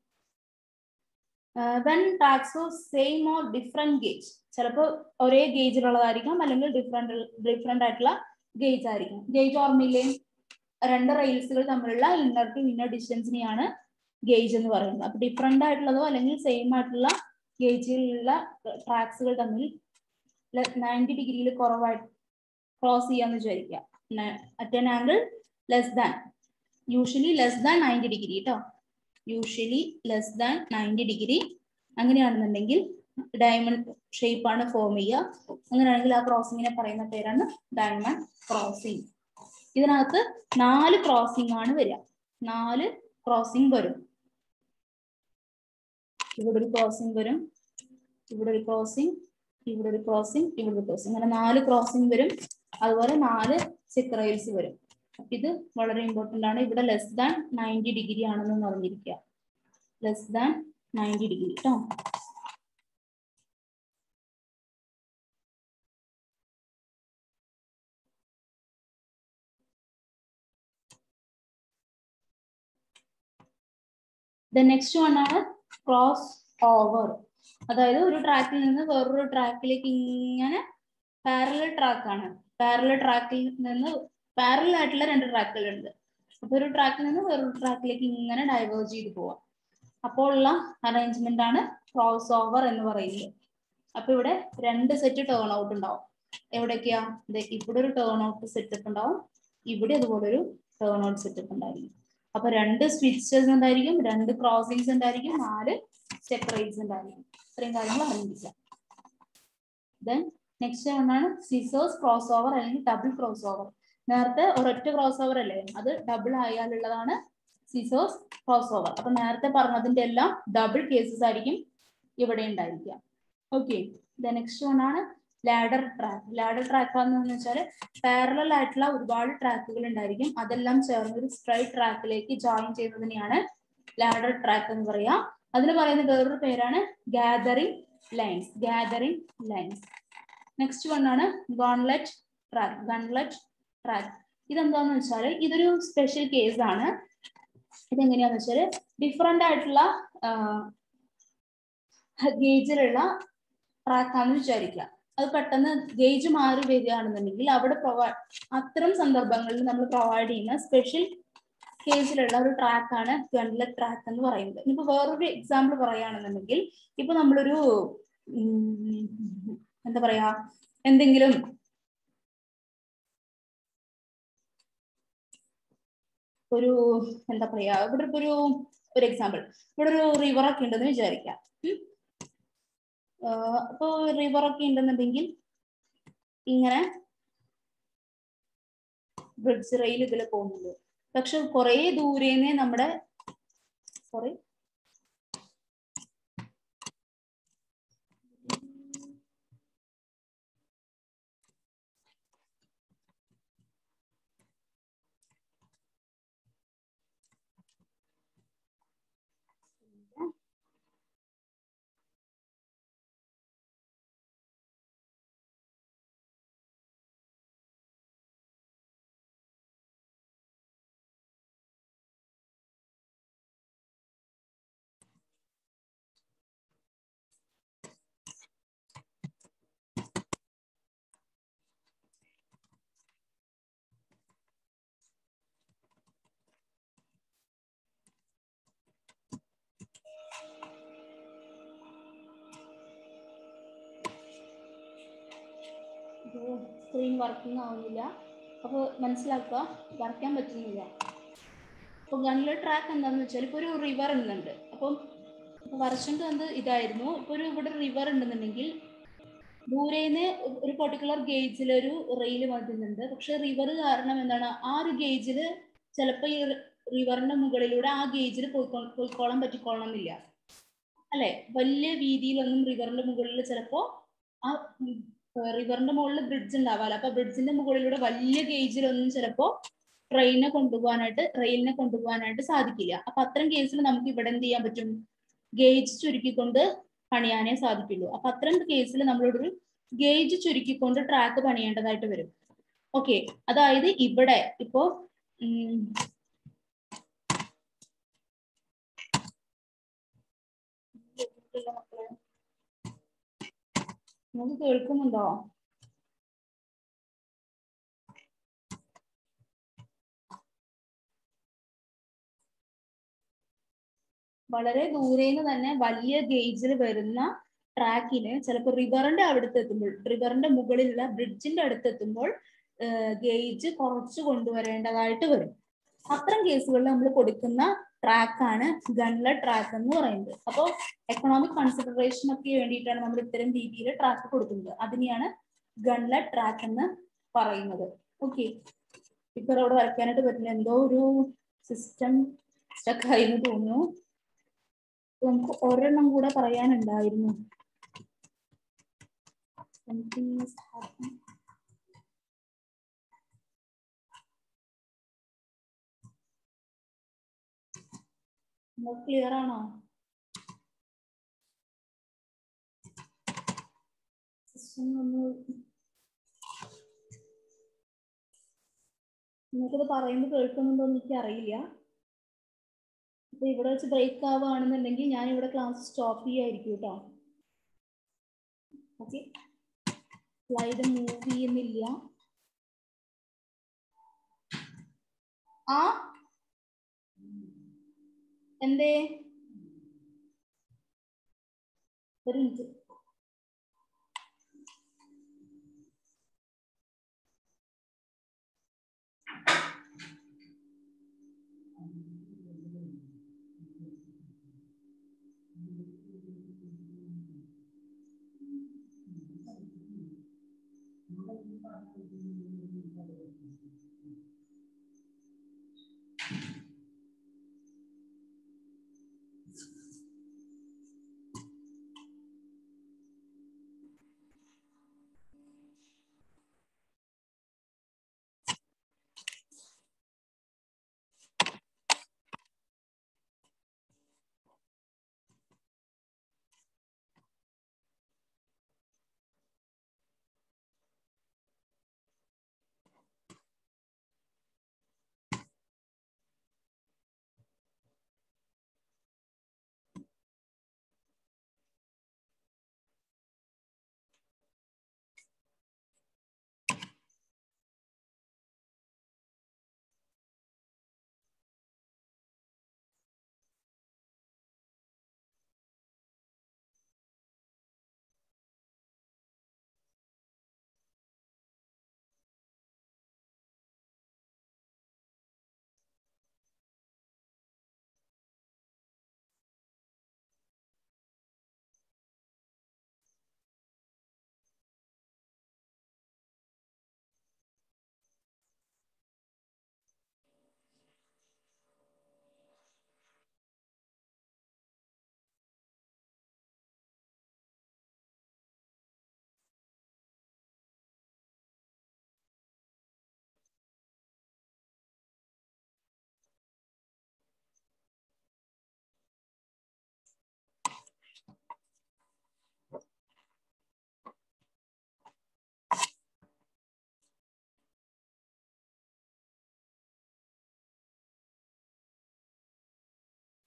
when tracks of same or different gauge ചിലപ്പോൾ ഒരേ ഗേജിലുള്ളതായിരിക്കാം അല്ലെങ്കിൽ ഡിഫറെന്റ് ഡിഫറെന്റ് ആയിട്ടുള്ള ഗേജ് ആയിരിക്കും ഗേജ് ഓർമ്മയില്ലേ രണ്ട് റെയിൽസുകൾ തമ്മിലുള്ള ഇന്നർ ടു ഇന്നർ ഡിസ്റ്റൻസിനെയാണ് ഗേജ് എന്ന് പറയുന്നത് അപ്പൊ ഡിഫറെന്റ് ആയിട്ടുള്ളതോ അല്ലെങ്കിൽ സെയിം ആയിട്ടുള്ള ഗേജിലുള്ള ട്രാക്സുകൾ തമ്മിൽ നയൻറ്റി ഡിഗ്രിയിൽ കുറവായിട്ട് ക്രോസ് ചെയ്യാന്ന് വിചാരിക്കുക at an angle less than usually less than ninety degree കേട്ടോ usually less than ninety degree അങ്ങനെയാണെന്നുണ്ടെങ്കിൽ ഡയമണ്ട് ഷേപ്പ് ആണ് ഫോം ചെയ്യുക അങ്ങനെയാണെങ്കിൽ ആ ക്രോസിങ്ങിനെ പറയുന്ന പേരാണ് ഡയമണ്ട് ക്രോസിംഗ് ഇതിനകത്ത് നാല് ക്രോസിംഗ് ആണ് വരിക നാല് ക്രോസിംഗ് വരും ഇവിടെ ഒരു ക്രോസിംഗ് വരും ഇവിടെ ഒരു ക്രോസിംഗ് ഇവിടെ ഒരു ക്രോസിംഗ് ഇവിടെ ഒരു ക്രോസിംഗ് അങ്ങനെ നാല് ക്രോസിംഗ് വരും അതുപോലെ നാല് ചെക്ക് റെയിൽസ് വരും അപ്പൊ ഇത് വളരെ ഇമ്പോർട്ടന്റ് ആണ് ഇവിടെ ലെസ് ദാൻ നയൻറ്റി ഡിഗ്രി ആണെന്ന് അറിഞ്ഞിരിക്കുക ലെസ് ദാൻ നയൻറ്റി ഡിഗ്രി കേട്ടോ ദ നെക്സ്റ്റ് വൺ ആണ് ക്രോസ് ഓവർ അതായത് ഒരു ട്രാക്കിൽ നിന്ന് വേറൊരു ട്രാക്കിലേക്ക് ഇങ്ങനെ പാരലൽ ട്രാക്കാണ് പാരലൽ ട്രാക്കിൽ നിന്ന് പാരലൽ ആയിട്ടുള്ള രണ്ട് ട്രാക്കുകളുണ്ട് അപ്പൊ ഒരു ട്രാക്കിൽ നിന്ന് വേറൊരു ട്രാക്കിലേക്ക് ഇങ്ങനെ ഡൈവേർജ് ചെയ്ത് പോവാം അപ്പോൾ ഉള്ള അറേഞ്ച്മെന്റ് ആണ് ക്രോസ് ഓവർ എന്ന് പറയുന്നത് അപ്പൊ ഇവിടെ രണ്ട് സെറ്റ് ടേൺ ഔട്ട് ഉണ്ടാവും എവിടേക്കാ ഇവിടെ ഒരു ടേൺ ഔട്ട് സെറ്റപ്പ് ഉണ്ടാവും ഇവിടെ അതുപോലെ ഒരു ടേൺ ഔട്ട് സെറ്റപ്പ് ഉണ്ടായിരിക്കും അപ്പൊ രണ്ട് സ്വിച്ചസ് ഉണ്ടായിരിക്കും രണ്ട് ക്രോസിങ്സ് ഉണ്ടായിരിക്കും നാല് സെപ്പറേറ്റ്സ് ഉണ്ടായിരിക്കും ഇത്രയും കാര്യങ്ങൾ അറിഞ്ഞിരിക്കാം ദെൻ നെക്സ്റ്റ് ഒന്നാണ് സിസേഴ്സ് ക്രോസ് ഓവർ അല്ലെങ്കിൽ ഡബിൾ ക്രോസ് ഓവർ നേരത്തെ ഒരൊറ്റ ക്രോസ് ഓവർ അല്ലേ അത് ഡബിൾ ആയാലുള്ളതാണ് സിസേഴ്സ് ക്രോസ് ഓവർ അപ്പൊ നേരത്തെ പറഞ്ഞതിന്റെ എല്ലാം ഡബിൾ കേസസ് ആയിരിക്കും ഇവിടെ ഉണ്ടായിരിക്കുക ഓക്കെ നെക്സ്റ്റ് വൺ ആണ് ലാഡർ ട്രാക്ക് ലാഡർ ട്രാക്ക് എന്ന് വെച്ചാൽ പാരലൽ ആയിട്ടുള്ള ഒരുപാട് ട്രാക്കുകൾ ഉണ്ടായിരിക്കും അതെല്ലാം ചേർന്ന് ഒരു സ്ട്രൈറ്റ് ട്രാക്കിലേക്ക് ജോയിൻ ചെയ്യുന്നതിനെയാണ് ലാഡർ ട്രാക്ക് എന്ന് പറയാം അതിന് പറയുന്ന വേറൊരു പേരാണ് gathering lines gathering lines next one ആണ് ഗോൺലെറ്റ് ട്രാക്ക് ഗൺലെറ്റ് ട്രാക്ക് ഇതെന്താന്ന് വെച്ചാൽ ഇതൊരു സ്പെഷ്യൽ കേസ് ആണ് ഇതെങ്ങനെയാന്ന് വെച്ചാൽ ഡിഫറെന്റ് ആയിട്ടുള്ള ഗേജിലുള്ള ട്രാക്കാന്ന് വിചാരിക്കുക അത് പെട്ടെന്ന് ഗേജ് മാറി വരികയാണെന്നുണ്ടെങ്കിൽ അവിടെ പ്രൊവൈഡ് അത്തരം സന്ദർഭങ്ങളിൽ നമ്മൾ പ്രൊവൈഡ് ചെയ്യുന്ന സ്പെഷ്യൽ കേസിലുള്ള ഒരു ട്രാക്കാണ് ഗൺലെറ്റ് ട്രാക്ക് എന്ന് പറയുന്നത് ഇനിയിപ്പോ വേറൊരു എക്സാമ്പിൾ പറയുകയാണെന്നുണ്ടെങ്കിൽ ഇപ്പൊ നമ്മളൊരു എന്താ പറയാ എന്തെങ്കിലും ഒരു എന്താ പറയാ ഇവിടെ ഇപ്പൊ ഒരു ഒരു എക്സാമ്പിൾ ഇവിടെ ഒരു റിവർ ഒക്കെ ഉണ്ടെന്ന് വിചാരിക്കാം അപ്പൊ റിവർ ഒക്കെ ഉണ്ടെന്നുണ്ടെങ്കിൽ ഇങ്ങനെ ബ്രിഡ്ജ് റെയിൽ ഇതിൽ പോകുന്നുണ്ട് പക്ഷെ കുറെ ദൂരേന്ന് നമ്മുടെ സോറി സ്ക്രീൻ വർക്കിംഗ് ആവുന്നില്ല അപ്പോൾ മനസ്സിലാക്കുക വരയ്ക്കാൻ പറ്റുന്നില്ല അപ്പോൾ ഗണ്ണിലെ ട്രാക്ക് എന്താണെന്ന് വെച്ചാൽ ഇപ്പോൾ ഒരു റിവർ ഉണ്ടുണ്ട് അപ്പം വരച്ചോണ്ട് വന്നത് ഇതായിരുന്നു ഇപ്പോൾ ഒരു ഇവിടെ റിവർ ഉണ്ടെന്നുണ്ടെങ്കിൽ ദൂരേന്ന് ഒരു പെർട്ടിക്കുലർ ഗേജിൽ ഒരു റെയിൽ വരുന്നുണ്ട് പക്ഷെ റിവർ കാരണം എന്താണ് ആ ഒരു ഗേജിൽ ചിലപ്പോൾ ഈ റിവറിന്റെ മുകളിലൂടെ ആ ഗേജിൽ പോയിക്കോ പോയിക്കോളാൻ പറ്റിക്കോളണം എന്നില്ല അല്ലെ വലിയ വീതിയിലൊന്നും റിവറിന്റെ മുകളിൽ ചിലപ്പോ ആ റിവറിന്റെ മുകളിൽ ബ്രിഡ്ജ് ഉണ്ടാവാലോ അപ്പൊ ബ്രിഡ്ജിന്റെ മുകളിലൂടെ വലിയ ഗേജിലൊന്നും ചിലപ്പോ ട്രെയിനെ കൊണ്ടുപോകാനായിട്ട് റെയിലിനെ കൊണ്ടുപോകാനായിട്ട് സാധിക്കില്ല അപ്പൊ അത്തരം കേസിൽ നമുക്ക് ഇവിടെ എന്ത് ചെയ്യാൻ പറ്റും ഗേജ് ചുരുക്കിക്കൊണ്ട് പണിയാനേ സാധിക്കുള്ളൂ അപ്പൊ അത്തരം കേസിൽ നമ്മളോട് ഒരു ഗേജ് ചുരുക്കിക്കൊണ്ട് ട്രാക്ക് പണിയേണ്ടതായിട്ട് വരും ഓക്കെ അതായത് ഇവിടെ ഇപ്പോ നിങ്ങൾക്ക് കേൾക്കുന്നുണ്ടോ വളരെ ദൂരേന്ന് തന്നെ വലിയ ഗേജിൽ വരുന്ന ട്രാക്കിന് ചിലപ്പോൾ റിവറിന്റെ അടുത്ത് എത്തുമ്പോൾ റിവറിന്റെ മുകളിലുള്ള ബ്രിഡ്ജിന്റെ അടുത്ത് എത്തുമ്പോൾ ഗേജ് കുറച്ച് കൊണ്ടുവരേണ്ടതായിട്ട് വരും അത്തരം കേസുകളിൽ നമ്മൾ കൊടുക്കുന്ന ട്രാക്കാണ് ഗൺല ട്രാക്ക് എന്ന് പറയുന്നത് അപ്പോൾ എക്കണോമിക് കൺസിഡറേഷൻ ഒക്കെ വേണ്ടിയിട്ടാണ് നമ്മൾ ഇത്തരം രീതിയിൽ ട്രാക്ക് കൊടുക്കുന്നത് അതിനെയാണ് ഗൺല ട്രാക്ക് എന്ന് പറയുന്നത് ഓക്കെ ഇപ്പൊ അവിടെ വരയ്ക്കാനായിട്ട് പറ്റില്ല എന്തോ ഒരു സിസ്റ്റം സ്റ്റക്ക് ആയി എന്ന് തോന്നുന്നു നമുക്ക് ഒരെണ്ണം കൂടെ പറയാനുണ്ടായിരുന്നു ക്ലിയർ ആണോ നിങ്ങൾക്കത് പറയുമ്പോൾ കേൾക്കുന്നുണ്ടോ എന്ന് എനിക്ക് അറിയില്ല അപ്പൊ ഇവിടെ വെച്ച് ബ്രേക്ക് ആവുകയാണെന്നുണ്ടെങ്കിൽ ഞാൻ ഇവിടെ ക്ലാസ് സ്റ്റോപ്പ് ചെയ്യായിരിക്കും കേട്ടോ ഓക്കെ സ്ലൈഡ് മൂവ് ചെയ്യുന്നില്ല ആ എന്തേ ഒരു മിനിറ്റ്